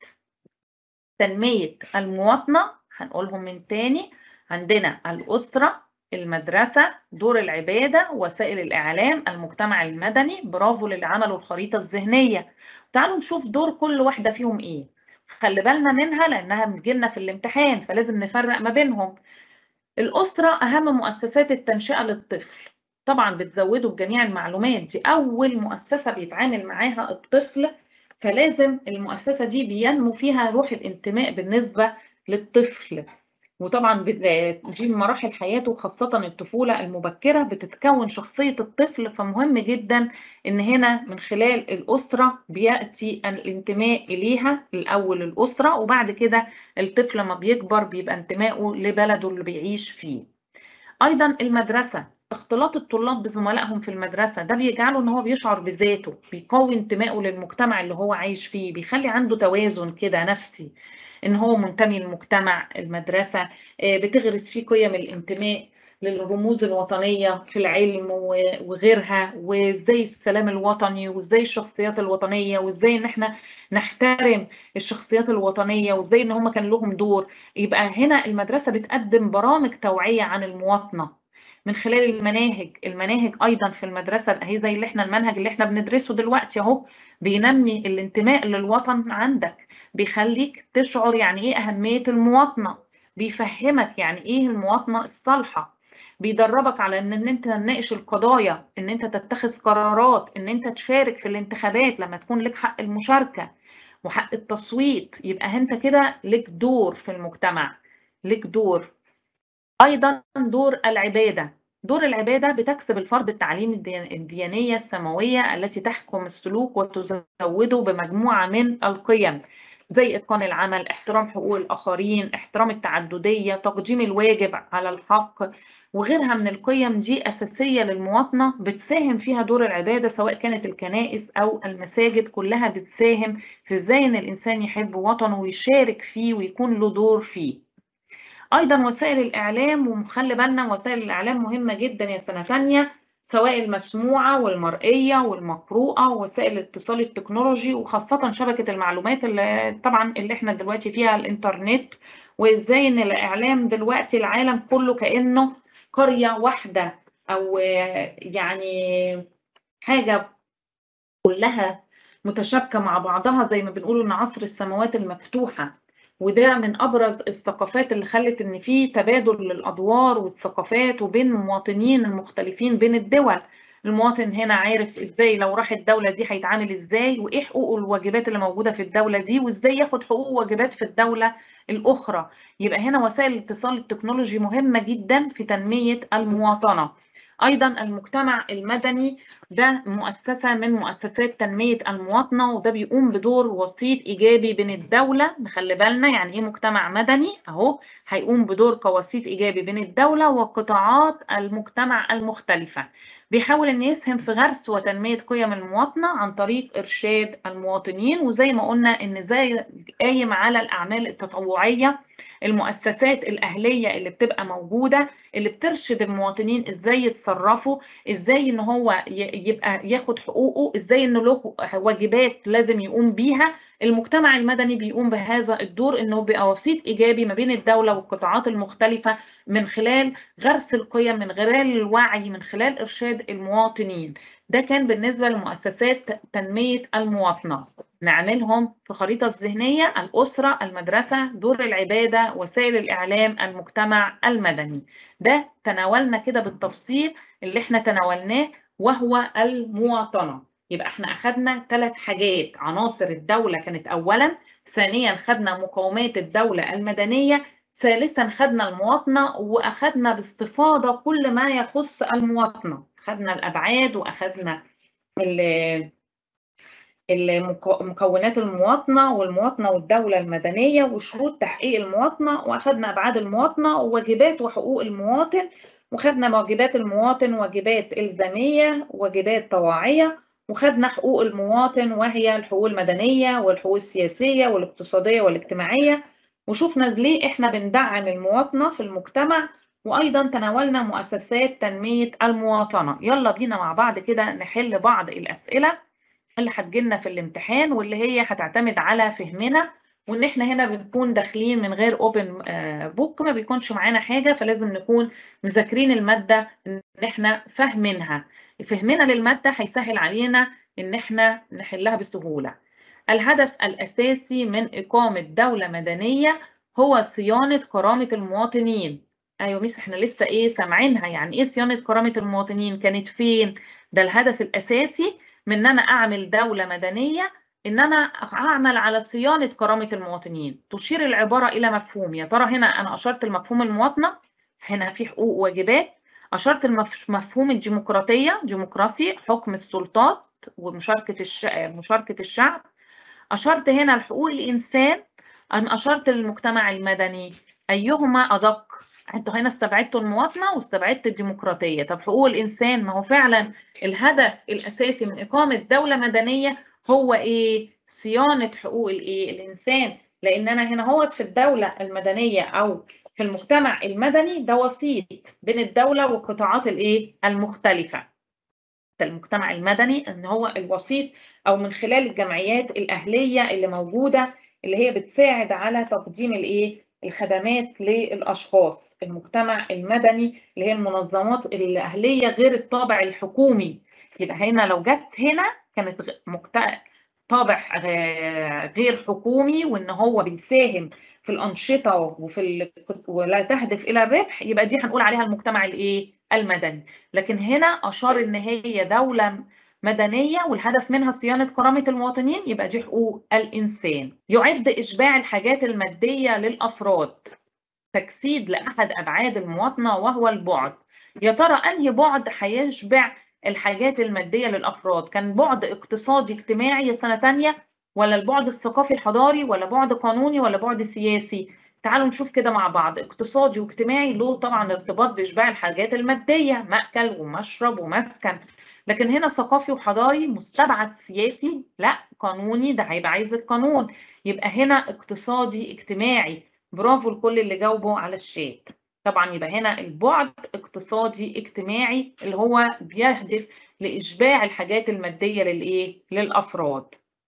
تنمية المواطنة هنقولهم من تاني عندنا الأسرة المدرسة دور العبادة وسائل الإعلام المجتمع المدني برافو للي عملوا الخريطة الذهنية تعالوا نشوف دور كل واحدة فيهم إيه خلي بالنا منها لأنها بتجيلنا في الامتحان فلازم نفرق ما بينهم الأسرة أهم مؤسسات التنشئة للطفل طبعا بتزوده بجميع المعلومات دي أول مؤسسة بيتعامل معاها الطفل فلازم المؤسسة دي بينمو فيها روح الانتماء بالنسبة للطفل وطبعا دي مراحل حياته خاصة الطفولة المبكرة بتتكون شخصية الطفل فمهم جدا ان هنا من خلال الأسرة بيأتي الانتماء إليها الأول الأسرة وبعد كده الطفل لما بيكبر بيبقى انتمائه لبلده اللي بيعيش فيه أيضا المدرسة اختلاط الطلاب بزملائهم في المدرسة ده بيجعله ان هو بيشعر بذاته بيقوي انتمائه للمجتمع اللي هو عايش فيه بيخلي عنده توازن كده نفسي ان هو منتمي للمجتمع المدرسة بتغرس فيه قيم الانتماء للرموز الوطنية في العلم وغيرها وازاي السلام الوطني وازاي الشخصيات الوطنية وازاي ان احنا نحترم الشخصيات الوطنية وازاي ان هم كان لهم دور يبقى هنا المدرسة بتقدم برامج توعية عن المواطنة من خلال المناهج المناهج ايضا في المدرسه هي زي اللي احنا المنهج اللي احنا بندرسه دلوقتي اهو بينمي الانتماء للوطن عندك بيخليك تشعر يعني ايه اهميه المواطنه بيفهمك يعني ايه المواطنه الصالحه بيدربك على ان انت تناقش القضايا ان انت تتخذ قرارات ان انت تشارك في الانتخابات لما تكون لك حق المشاركه وحق التصويت يبقى انت كده لك دور في المجتمع لك دور أيضا دور العبادة دور العبادة بتكسب الفرد التعليم الديانية السماوية التي تحكم السلوك وتزوده بمجموعة من القيم زي إتقان العمل احترام حقوق الآخرين احترام التعددية تقديم الواجب على الحق وغيرها من القيم دي أساسية للمواطنة بتساهم فيها دور العبادة سواء كانت الكنائس أو المساجد كلها بتساهم في إزاي إن الإنسان يحب وطنه ويشارك فيه ويكون له دور فيه ايضا وسائل الاعلام ومخلي بالنا وسائل الاعلام مهمه جدا يا سنه ثانيه سواء المسموعه والمرئيه والمقروءه ووسائل الاتصال التكنولوجي وخاصه شبكه المعلومات اللي طبعا اللي احنا دلوقتي فيها الانترنت وازاي ان الاعلام دلوقتي العالم كله كانه قريه واحده او يعني حاجه كلها متشابكه مع بعضها زي ما بنقول ان عصر السماوات المفتوحه وده من ابرز الثقافات اللي خلت ان في تبادل للادوار والثقافات وبين المواطنين المختلفين بين الدول المواطن هنا عارف ازاي لو راح الدوله دي هيتعامل ازاي وايه حقوقه والواجبات اللي موجوده في الدوله دي وازاي ياخد حقوق وواجبات في الدوله الاخرى يبقى هنا وسائل الاتصال التكنولوجي مهمه جدا في تنميه المواطنه أيضا المجتمع المدني ده مؤسسة من مؤسسات تنمية المواطنة وده بيقوم بدور وسيط إيجابي بين الدولة نخلي بالنا يعني إيه مجتمع مدني أهو هيقوم بدور كوسيط إيجابي بين الدولة وقطاعات المجتمع المختلفة بيحاول ان يسهم في غرس وتنميه قيم المواطنه عن طريق ارشاد المواطنين وزي ما قلنا ان زي قايم على الاعمال التطوعيه المؤسسات الاهليه اللي بتبقى موجوده اللي بترشد المواطنين ازاي يتصرفوا ازاي ان هو يبقى ياخد حقوقه ازاي انه له واجبات لازم يقوم بيها المجتمع المدني بيقوم بهذا الدور انه بيبقى وسيط ايجابي ما بين الدوله والقطاعات المختلفه من خلال غرس القيم من خلال الوعي من خلال ارشاد المواطنين ده كان بالنسبه لمؤسسات تنميه المواطنه نعملهم في خريطة الذهنية الأسرة المدرسة دور العبادة وسائل الإعلام المجتمع المدني ده تناولنا كده بالتفصيل اللي احنا تناولناه وهو المواطنة يبقى احنا أخدنا ثلاث حاجات عناصر الدولة كانت أولا ثانيا خدنا مقومات الدولة المدنية ثالثا خدنا المواطنة وأخدنا باستفاضة كل ما يخص المواطنة خدنا الأبعاد وأخدنا مكونات المواطنة والمواطنة والدولة المدنية وشروط تحقيق المواطنة وأخذنا أبعاد المواطنة وواجبات وحقوق المواطن وخدنا واجبات المواطن واجبات إلزامية واجبات طواعية وخدنا حقوق المواطن وهي الحقوق المدنية والحقوق السياسية والاقتصادية والاجتماعية وشوفنا ليه إحنا بندعم المواطنة في المجتمع وأيضا تناولنا مؤسسات تنمية المواطنة يلا بينا مع بعض كده نحل بعض الأسئلة اللي هتجيلنا في الامتحان واللي هي هتعتمد على فهمنا وان احنا هنا بنكون داخلين من غير اوبن بوك ما بيكونش معانا حاجه فلازم نكون مذاكرين الماده ان احنا فاهمينها فهمنا للماده هيسهل علينا ان احنا نحلها بسهوله الهدف الاساسي من اقامه دوله مدنيه هو صيانه كرامه المواطنين ايوه ميس احنا لسه ايه سامعينها يعني ايه صيانه كرامه المواطنين كانت فين ده الهدف الاساسي من ان انا اعمل دوله مدنيه ان انا اعمل على صيانه كرامه المواطنين تشير العباره الى مفهوم يا ترى هنا انا اشرت لمفهوم المواطنه هنا في حقوق وواجبات اشرت لمفهوم الديمقراطيه ديمقراسي حكم السلطات ومشاركه الش... مشاركه الشعب اشرت هنا لحقوق الانسان ام اشرت للمجتمع المدني ايهما ادق انتوا هنا استبعدتوا المواطنه واستبعدت الديمقراطيه طب حقوق الانسان ما هو فعلا الهدف الاساسي من اقامه دوله مدنيه هو ايه صيانه حقوق الايه الانسان لان انا هنا هو في الدوله المدنيه او في المجتمع المدني ده وسيط بين الدوله والقطاعات الايه المختلفه المجتمع المدني ان هو الوسيط او من خلال الجمعيات الاهليه اللي موجوده اللي هي بتساعد على تقديم الايه الخدمات للاشخاص المجتمع المدني اللي هي المنظمات الاهليه غير الطابع الحكومي يبقى هنا لو جت هنا كانت مكت... طابع غير حكومي وان هو بيساهم في الانشطه وفي ال... ولا تهدف الى الربح يبقى دي هنقول عليها المجتمع الايه المدني لكن هنا اشار ان هي دوله مدنية والهدف منها صيانة كرامة المواطنين يبقى دي حقوق الإنسان يعد إشباع الحاجات المادية للأفراد تجسيد لأحد أبعاد المواطنة وهو البعد يا ترى أنهي بعد هيشبع الحاجات المادية للأفراد كان بعد اقتصادي اجتماعي سنة تانية ولا البعد الثقافي الحضاري ولا بعد قانوني ولا بعد سياسي تعالوا نشوف كده مع بعض اقتصادي واجتماعي له طبعا ارتباط بإشباع الحاجات المادية مأكل ومشرب ومسكن لكن هنا ثقافي وحضاري مستبعد سياسي لا قانوني ده هيبقى عايز القانون يبقى هنا اقتصادي اجتماعي برافو لكل اللي جاوبوا على الشات طبعا يبقى هنا البعد اقتصادي اجتماعي اللي هو بيهدف لإشباع الحاجات المادية للإيه؟ للأفراد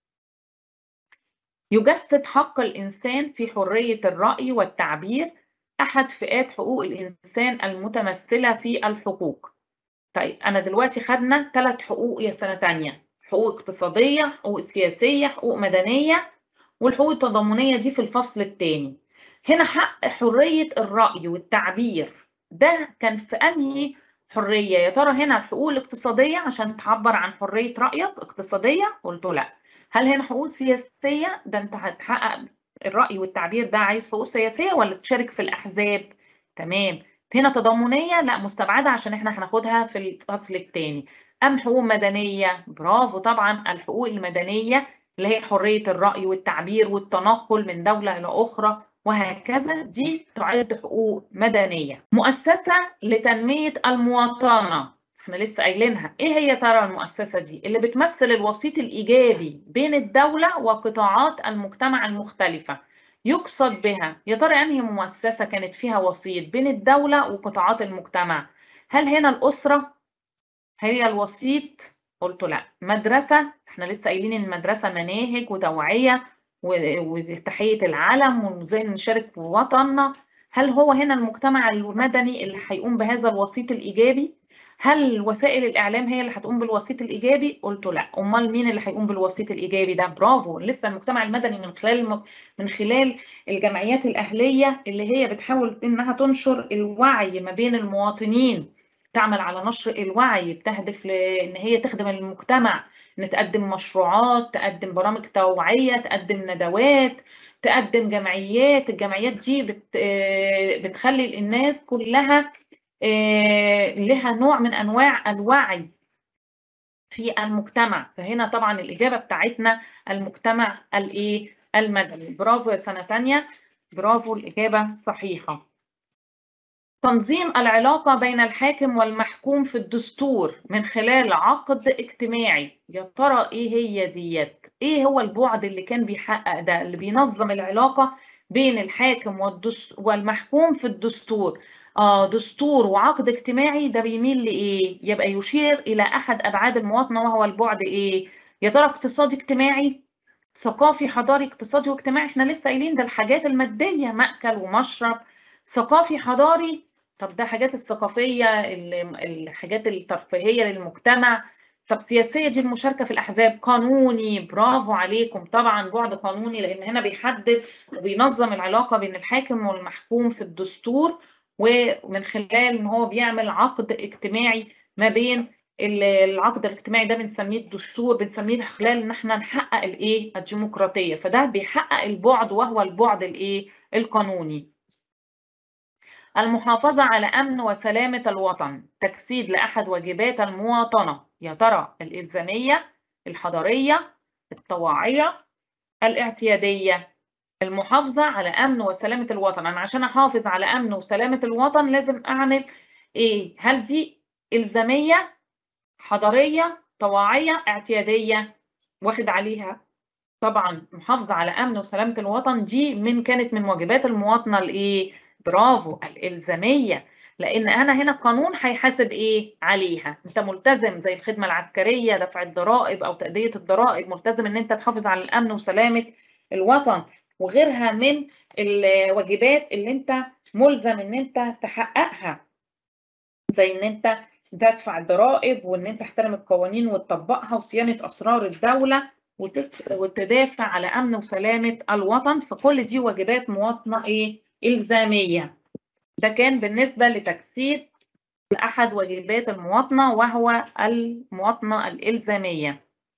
يجسد حق الإنسان في حرية الرأي والتعبير أحد فئات حقوق الإنسان المتمثلة في الحقوق طيب أنا دلوقتي خدنا ثلاث حقوق يا سنة تانية حقوق اقتصادية حقوق سياسية حقوق مدنية والحقوق التضامنية دي في الفصل الثاني هنا حق حرية الرأي والتعبير ده كان في أنهي حرية يا ترى هنا الحقوق الاقتصادية عشان تعبر عن حرية رأيك اقتصادية قلت لا هل هنا حقوق سياسية ده أنت هتحقق الرأي والتعبير ده عايز حقوق سياسية ولا تشارك في الأحزاب تمام هنا تضامنية لا مستبعدة عشان احنا هناخدها في الفصل الثاني أم حقوق مدنية برافو طبعا الحقوق المدنية اللي هي حرية الرأي والتعبير والتنقل من دولة إلى أخرى وهكذا دي تعد حقوق مدنية مؤسسة لتنمية المواطنة احنا لسه قايلينها ايه هي ترى المؤسسة دي اللي بتمثل الوسيط الإيجابي بين الدولة وقطاعات المجتمع المختلفة يقصد بها يا ترى انهي مؤسسة كانت فيها وسيط بين الدولة وقطاعات المجتمع هل هنا الأسرة هي الوسيط قلت لا مدرسة احنا لسه قايلين ان المدرسة مناهج وتوعية وتحية العلم وازاي نشارك في وطننا هل هو هنا المجتمع المدني اللي هيقوم بهذا الوسيط الإيجابي هل وسائل الإعلام هي اللي هتقوم بالوسيط الإيجابي؟ قلت لا، أمال مين اللي هيقوم بالوسيط الإيجابي ده؟ برافو، لسه المجتمع المدني من خلال من خلال الجمعيات الأهلية اللي هي بتحاول إنها تنشر الوعي ما بين المواطنين، تعمل على نشر الوعي بتهدف لإن هي تخدم المجتمع، إن تقدم مشروعات، تقدم برامج توعية، تقدم ندوات، تقدم جمعيات، الجمعيات دي بت بتخلي الناس كلها لها نوع من انواع الوعي في المجتمع فهنا طبعا الاجابه بتاعتنا المجتمع الايه المدني برافو يا سنه ثانيه برافو الاجابه صحيحه تنظيم العلاقه بين الحاكم والمحكوم في الدستور من خلال عقد اجتماعي يا ترى ايه هي ديت ايه هو البعد اللي كان بيحقق ده اللي بينظم العلاقه بين الحاكم والمحكوم في الدستور آه دستور وعقد اجتماعي ده بيميل لإيه؟ يبقى يشير إلى أحد أبعاد المواطنة وهو البعد إيه؟ يا ترى اقتصادي اجتماعي؟ ثقافي حضاري اقتصادي واجتماعي احنا لسه قايلين ده الحاجات المادية مأكل ومشرب ثقافي حضاري طب ده حاجات الثقافية الحاجات الترفيهية للمجتمع طب سياسية دي المشاركة في الأحزاب قانوني برافو عليكم طبعا بعد قانوني لأن هنا بيحدد وبينظم العلاقة بين الحاكم والمحكوم في الدستور ومن خلال ان هو بيعمل عقد اجتماعي ما بين العقد الاجتماعي ده بنسميه الدستور بنسميه خلال ان احنا نحقق الايه الديمقراطيه فده بيحقق البعد وهو البعد الايه القانوني المحافظة على أمن وسلامة الوطن تجسيد لأحد واجبات المواطنة يا ترى الإلزامية الحضارية الطواعية الاعتيادية المحافظة على أمن وسلامة الوطن أنا عشان أحافظ على أمن وسلامة الوطن لازم أعمل إيه هل دي إلزامية حضارية طواعية اعتيادية واخد عليها طبعا محافظة على أمن وسلامة الوطن دي من كانت من واجبات المواطنة الإيه برافو الإلزامية لأن أنا هنا القانون هيحاسب إيه عليها أنت ملتزم زي الخدمة العسكرية دفع الضرائب أو تأدية الضرائب ملتزم إن أنت تحافظ على الأمن وسلامة الوطن وغيرها من الواجبات اللي انت ملزم ان انت تحققها زي ان انت تدفع الضرائب وان انت تحترم القوانين وتطبقها وصيانه اسرار الدوله وتدافع على امن وسلامه الوطن فكل دي واجبات مواطنه ايه الزاميه ده كان بالنسبه لتجسيد احد واجبات المواطنه وهو المواطنه الالزاميه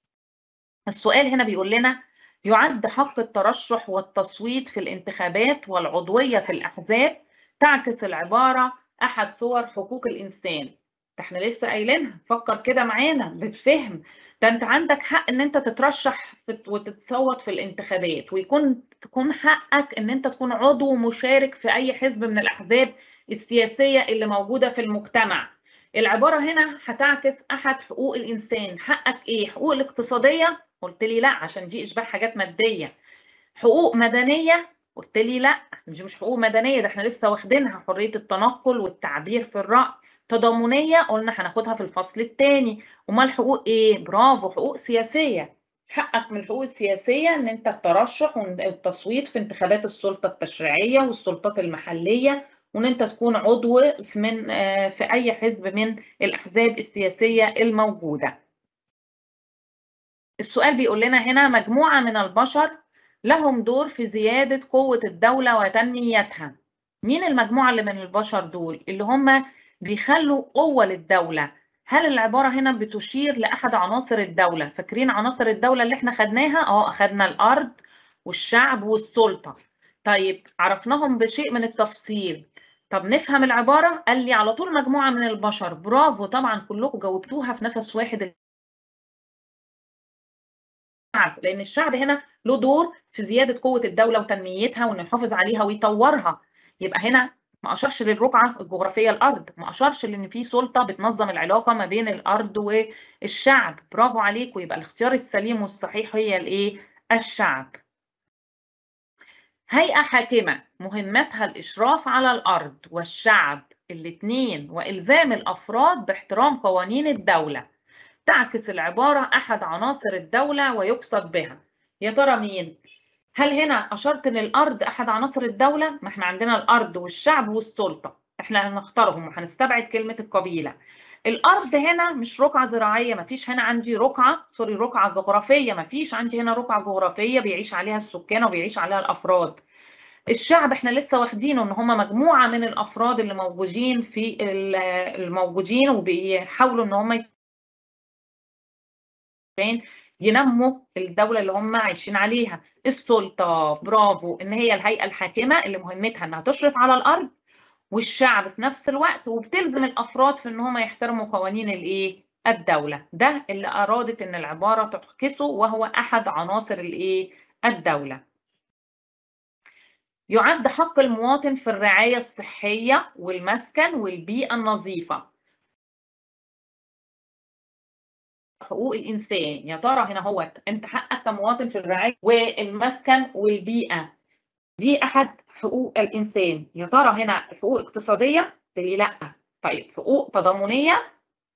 السؤال هنا بيقول لنا يعد حق الترشح والتصويت في الانتخابات والعضوية في الأحزاب تعكس العبارة أحد صور حقوق الإنسان احنا لسه قايلينها فكر كده معانا بالفهم ده انت عندك حق ان انت تترشح وتتصوت في الانتخابات ويكون تكون حقك ان انت تكون عضو مشارك في اي حزب من الاحزاب السياسيه اللي موجوده في المجتمع العباره هنا هتعكس احد حقوق الانسان حقك ايه حقوق الاقتصاديه قلت لي لا عشان دي اشباع حاجات ماديه حقوق مدنيه قلت لي لا دي مش حقوق مدنيه ده احنا لسه واخدينها حريه التنقل والتعبير في الراي تضامنيه قلنا هناخدها في الفصل الثاني امال حقوق ايه برافو حقوق سياسيه حقك من الحقوق السياسيه ان انت الترشح والتصويت في انتخابات السلطه التشريعيه والسلطات المحليه وان انت تكون عضو من في اي حزب من الاحزاب السياسيه الموجوده السؤال بيقول لنا هنا مجموعة من البشر لهم دور في زيادة قوة الدولة وتنميتها مين المجموعة اللي من البشر دول اللي هم بيخلوا قوة للدولة هل العبارة هنا بتشير لأحد عناصر الدولة فاكرين عناصر الدولة اللي احنا خدناها اه أخدنا الأرض والشعب والسلطة طيب عرفناهم بشيء من التفصيل طب نفهم العبارة قال لي على طول مجموعة من البشر برافو طبعا كلكم جاوبتوها في نفس واحد الشعب لأن الشعب هنا له دور في زيادة قوة الدولة وتنميتها وإنه يحافظ عليها ويطورها يبقى هنا ما أشرش للرقعة الجغرافية الأرض ما أشرش لأن في سلطة بتنظم العلاقة ما بين الأرض والشعب برافو عليكم يبقى الاختيار السليم والصحيح هي الإيه؟ الشعب هيئة حاكمة مهمتها الإشراف على الأرض والشعب الاثنين وإلزام الأفراد باحترام قوانين الدولة تعكس العبارة أحد عناصر الدولة ويقصد بها يا ترى مين؟ هل هنا أشرت للأرض أحد عناصر الدولة؟ ما احنا عندنا الأرض والشعب والسلطة احنا هنختارهم وهنستبعد كلمة القبيلة الأرض هنا مش رقعة زراعية ما فيش هنا عندي رقعة سوري رقعة جغرافية ما فيش عندي هنا رقعة جغرافية بيعيش عليها السكان وبيعيش عليها الأفراد الشعب احنا لسه واخدينه ان هم مجموعه من الافراد اللي موجودين في الموجودين وبيحاولوا ان هم ينموا الدوله اللي هم عايشين عليها السلطه برافو ان هي الهيئه الحاكمه اللي مهمتها انها تشرف على الارض والشعب في نفس الوقت وبتلزم الافراد في ان هم يحترموا قوانين الايه الدوله ده اللي ارادت ان العباره تعكسه وهو احد عناصر الايه الدوله يعد حق المواطن في الرعاية الصحية والمسكن والبيئة النظيفة حقوق الإنسان يا ترى هنا هو أنت حقك كمواطن في الرعاية والمسكن والبيئة دي أحد حقوق الإنسان يا ترى هنا حقوق اقتصادية لي لأ طيب حقوق تضامنية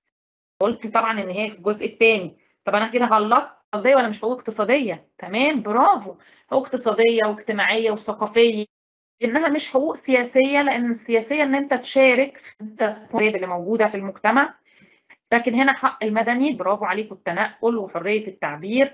قلت طبعا إن هي في الجزء الثاني طب أنا كده غلطت اقتصاديه ولا مش حقوق اقتصاديه تمام برافو حقوق اقتصاديه واجتماعيه وثقافيه انها مش حقوق سياسيه لان السياسيه ان انت تشارك في التقاليد اللي موجوده في المجتمع لكن هنا حق المدني برافو عليكم التنقل وحريه التعبير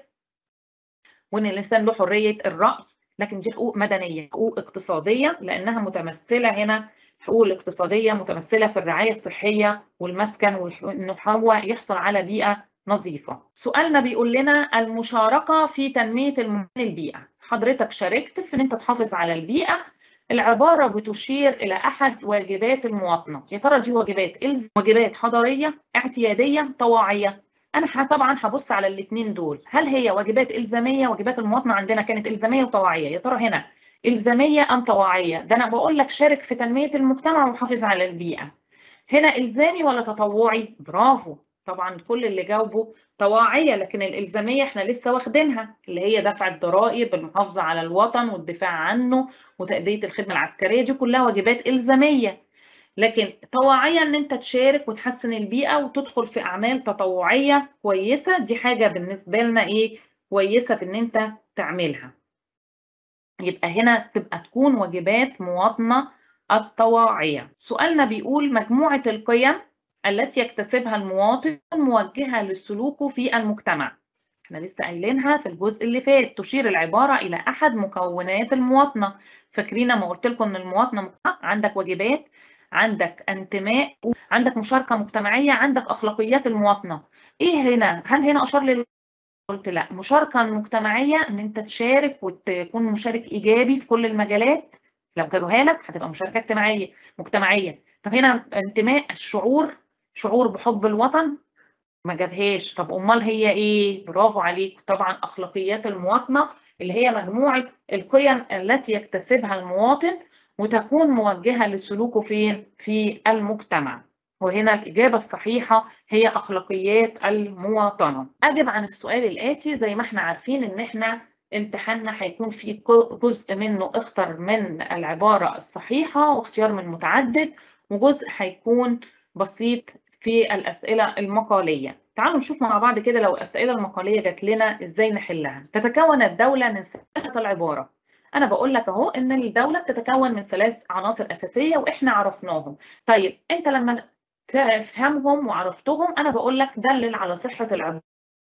وان الانسان له حريه الراي لكن دي حقوق مدنيه حقوق اقتصاديه لانها متمثله هنا الحقوق الاقتصاديه متمثله في الرعايه الصحيه والمسكن وانه هو يحصل على بيئه نظيفة سؤالنا بيقول لنا المشاركة في تنمية البيئة حضرتك شاركت في ان انت تحافظ على البيئة العبارة بتشير إلى أحد واجبات المواطنة يا ترى دي واجبات إلزام واجبات حضارية اعتيادية طواعية أنا طبعا هبص على الاثنين دول هل هي واجبات إلزامية واجبات المواطنة عندنا كانت إلزامية وطواعية يا ترى هنا إلزامية أم طواعية ده أنا بقول لك شارك في تنمية المجتمع وحافظ على البيئة هنا إلزامي ولا تطوعي برافو طبعا كل اللي جاوبوا طواعيه لكن الالزاميه احنا لسه واخدينها اللي هي دفع الضرائب المحافظه على الوطن والدفاع عنه وتاديه الخدمه العسكريه دي كلها واجبات الزاميه لكن طواعيه ان انت تشارك وتحسن البيئه وتدخل في اعمال تطوعيه كويسه دي حاجه بالنسبه لنا ايه كويسه في ان انت تعملها يبقى هنا تبقى تكون واجبات مواطنه الطواعيه سؤالنا بيقول مجموعه القيم التي يكتسبها المواطن موجهة لسلوكه في المجتمع احنا لسه قايلينها في الجزء اللي فات تشير العبارة إلى أحد مكونات المواطنة فاكرين ما قلت لكم إن المواطنة عندك واجبات عندك انتماء عندك مشاركة مجتمعية عندك أخلاقيات المواطنة إيه هنا هل هنا أشار لل قلت لا مشاركة مجتمعية إن أنت تشارك وتكون مشارك إيجابي في كل المجالات لو جابوها لك هتبقى مشاركة اجتماعية مجتمعية طب هنا انتماء الشعور شعور بحب الوطن ما جابهاش طب امال هي ايه برافو عليك طبعا اخلاقيات المواطنه اللي هي مجموعه القيم التي يكتسبها المواطن وتكون موجهه لسلوكه فين في المجتمع وهنا الإجابة الصحيحة هي أخلاقيات المواطنة أجب عن السؤال الآتي زي ما احنا عارفين إن احنا امتحاننا هيكون فيه جزء منه اختر من العبارة الصحيحة واختيار من متعدد وجزء هيكون بسيط في الأسئلة المقالية تعالوا نشوف مع بعض كده لو الأسئلة المقالية جات لنا إزاي نحلها تتكون الدولة من ثلاثة العبارة أنا بقول لك أهو إن الدولة بتتكون من ثلاث عناصر أساسية وإحنا عرفناهم طيب أنت لما تفهمهم وعرفتهم أنا بقول لك دلل على صحة العبارة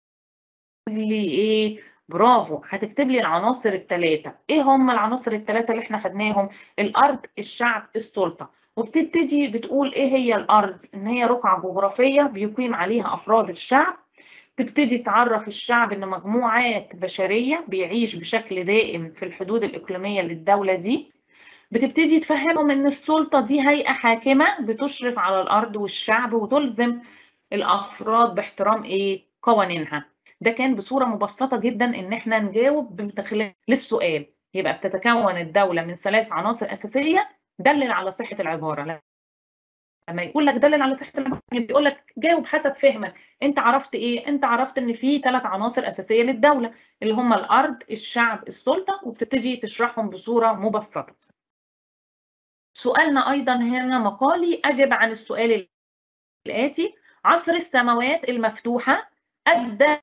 لي إيه برافو هتكتب لي العناصر الثلاثة إيه هم العناصر الثلاثة اللي إحنا خدناهم الأرض الشعب السلطة وبتبتدي بتقول ايه هي الارض ان هي رقعه جغرافيه بيقيم عليها افراد الشعب تبتدي تعرف الشعب ان مجموعات بشريه بيعيش بشكل دائم في الحدود الاقليميه للدوله دي بتبتدي تفهمهم ان السلطه دي هيئه حاكمه بتشرف على الارض والشعب وتلزم الافراد باحترام ايه قوانينها ده كان بصوره مبسطه جدا ان احنا نجاوب من خلال للسؤال يبقى بتتكون الدوله من ثلاث عناصر اساسيه دلل على صحه العباره لما يقول لك دلل على صحه العباره بيقول لك جاوب حسب فهمك انت عرفت ايه انت عرفت ان في ثلاث عناصر اساسيه للدوله اللي هم الارض الشعب السلطه وبتبتدي تشرحهم بصوره مبسطه سؤالنا ايضا هنا مقالي اجب عن السؤال الاتي عصر السماوات المفتوحه ادى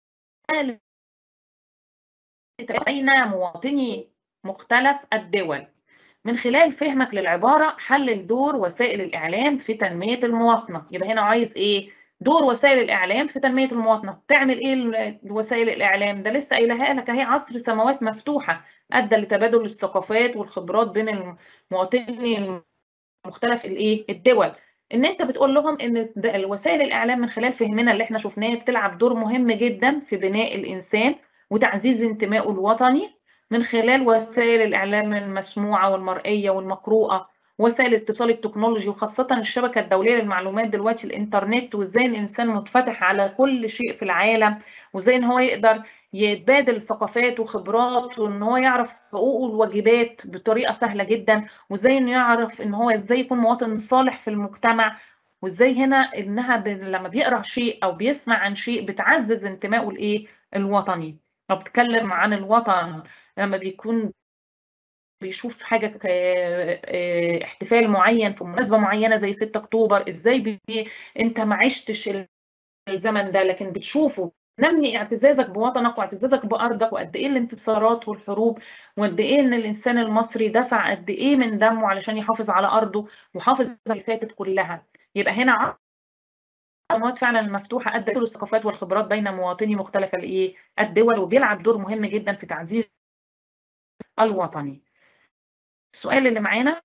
بين مواطني مختلف الدول من خلال فهمك للعبارة حلل دور وسائل الإعلام في تنمية المواطنة يبقى هنا عايز إيه؟ دور وسائل الإعلام في تنمية المواطنة تعمل إيه وسائل الإعلام؟ ده لسه قايلها لك أهي عصر سماوات مفتوحة أدى لتبادل الثقافات والخبرات بين المواطنين مختلف الإيه؟ الدول ان انت بتقول لهم ان وسائل الاعلام من خلال فهمنا اللي احنا شفناه بتلعب دور مهم جدا في بناء الانسان وتعزيز انتمائه الوطني من خلال وسائل الاعلام المسموعه والمرئيه والمقروءه وسائل الاتصال التكنولوجي وخاصه الشبكه الدوليه للمعلومات دلوقتي الانترنت وازاي الانسان متفتح على كل شيء في العالم وازاي ان هو يقدر يتبادل ثقافات وخبرات وان هو يعرف حقوقه والواجبات بطريقه سهله جدا وازاي انه يعرف ان هو ازاي يكون مواطن صالح في المجتمع وازاي هنا انها ب... لما بيقرا شيء او بيسمع عن شيء بتعزز انتمائه الايه الوطني لو بتكلم عن الوطن لما بيكون بيشوف حاجه احتفال معين في مناسبه معينه زي 6 اكتوبر ازاي بي... انت ما عشتش الزمن ده لكن بتشوفه نمي اعتزازك بوطنك واعتزازك بارضك وقد ايه الانتصارات والحروب وقد ايه ان الانسان المصري دفع قد ايه من دمه علشان يحافظ على ارضه وحافظ اللي فاتت كلها يبقى هنا القنوات فعلا المفتوحه ادت الثقافات والخبرات بين مواطني مختلف الايه الدول وبيلعب دور مهم جدا في تعزيز الوطني السؤال اللي معانا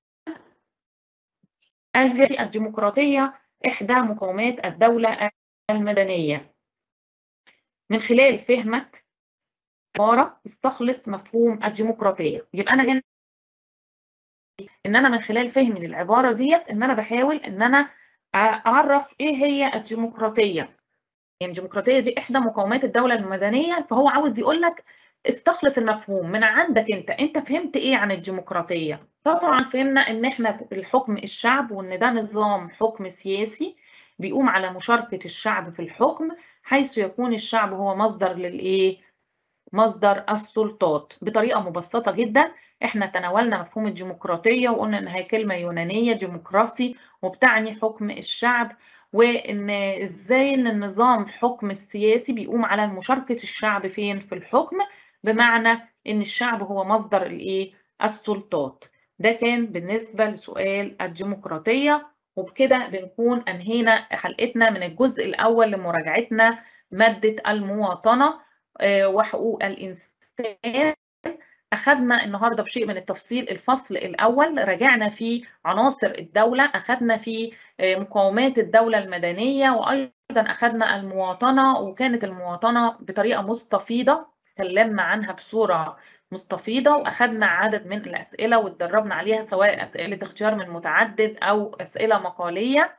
الديمقراطيه احدى مقومات الدوله المدنيه من خلال فهمك عبارة استخلص مفهوم الديمقراطية يبقى أنا هنا إن أنا من خلال فهمي للعبارة ديت إن أنا بحاول إن أنا أعرف إيه هي الديمقراطية يعني الديمقراطية دي إحدى مقومات الدولة المدنية فهو عاوز يقول لك استخلص المفهوم من عندك أنت أنت فهمت إيه عن الديمقراطية طبعا فهمنا إن إحنا الحكم الشعب وإن ده نظام حكم سياسي بيقوم على مشاركة الشعب في الحكم حيث يكون الشعب هو مصدر للايه مصدر السلطات بطريقه مبسطه جدا احنا تناولنا مفهوم الديمقراطيه وقلنا انها هي كلمه يونانيه ديمقراسي وبتعني حكم الشعب وان ازاي ان النظام حكم السياسي بيقوم على مشاركه الشعب فين في الحكم بمعنى ان الشعب هو مصدر الايه السلطات ده كان بالنسبه لسؤال الديمقراطيه وبكده بنكون أنهينا حلقتنا من الجزء الأول لمراجعتنا مادة المواطنة وحقوق الإنسان أخذنا النهاردة بشيء من التفصيل الفصل الأول راجعنا فيه عناصر الدولة أخذنا فيه مقومات الدولة المدنية وأيضا أخذنا المواطنة وكانت المواطنة بطريقة مستفيضة تكلمنا عنها بصورة مستفيضة وأخذنا عدد من الأسئلة واتدربنا عليها سواء أسئلة اختيار من متعدد أو أسئلة مقالية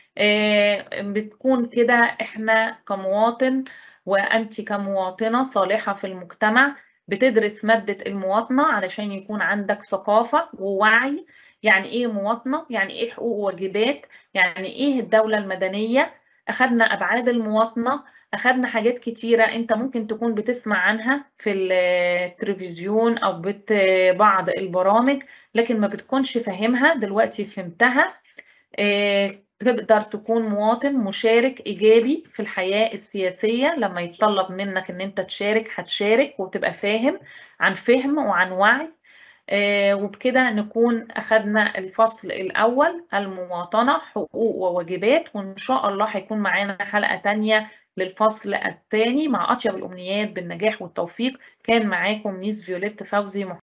بتكون كده إحنا كمواطن وأنت كمواطنة صالحة في المجتمع بتدرس مادة المواطنة علشان يكون عندك ثقافة ووعي يعني إيه مواطنة يعني إيه حقوق وواجبات يعني إيه الدولة المدنية أخذنا أبعاد المواطنة أخذنا حاجات كتيرة أنت ممكن تكون بتسمع عنها في التلفزيون أو بت بعض البرامج لكن ما بتكونش فاهمها دلوقتي فهمتها تقدر تكون مواطن مشارك إيجابي في الحياة السياسية لما يتطلب منك إن أنت تشارك هتشارك وتبقى فاهم عن فهم وعن وعي وبكده نكون أخذنا الفصل الأول المواطنة حقوق وواجبات وإن شاء الله هيكون معانا حلقة تانية للفصل الثاني مع أطيب الأمنيات بالنجاح والتوفيق كان معاكم ميس فيوليت فوزي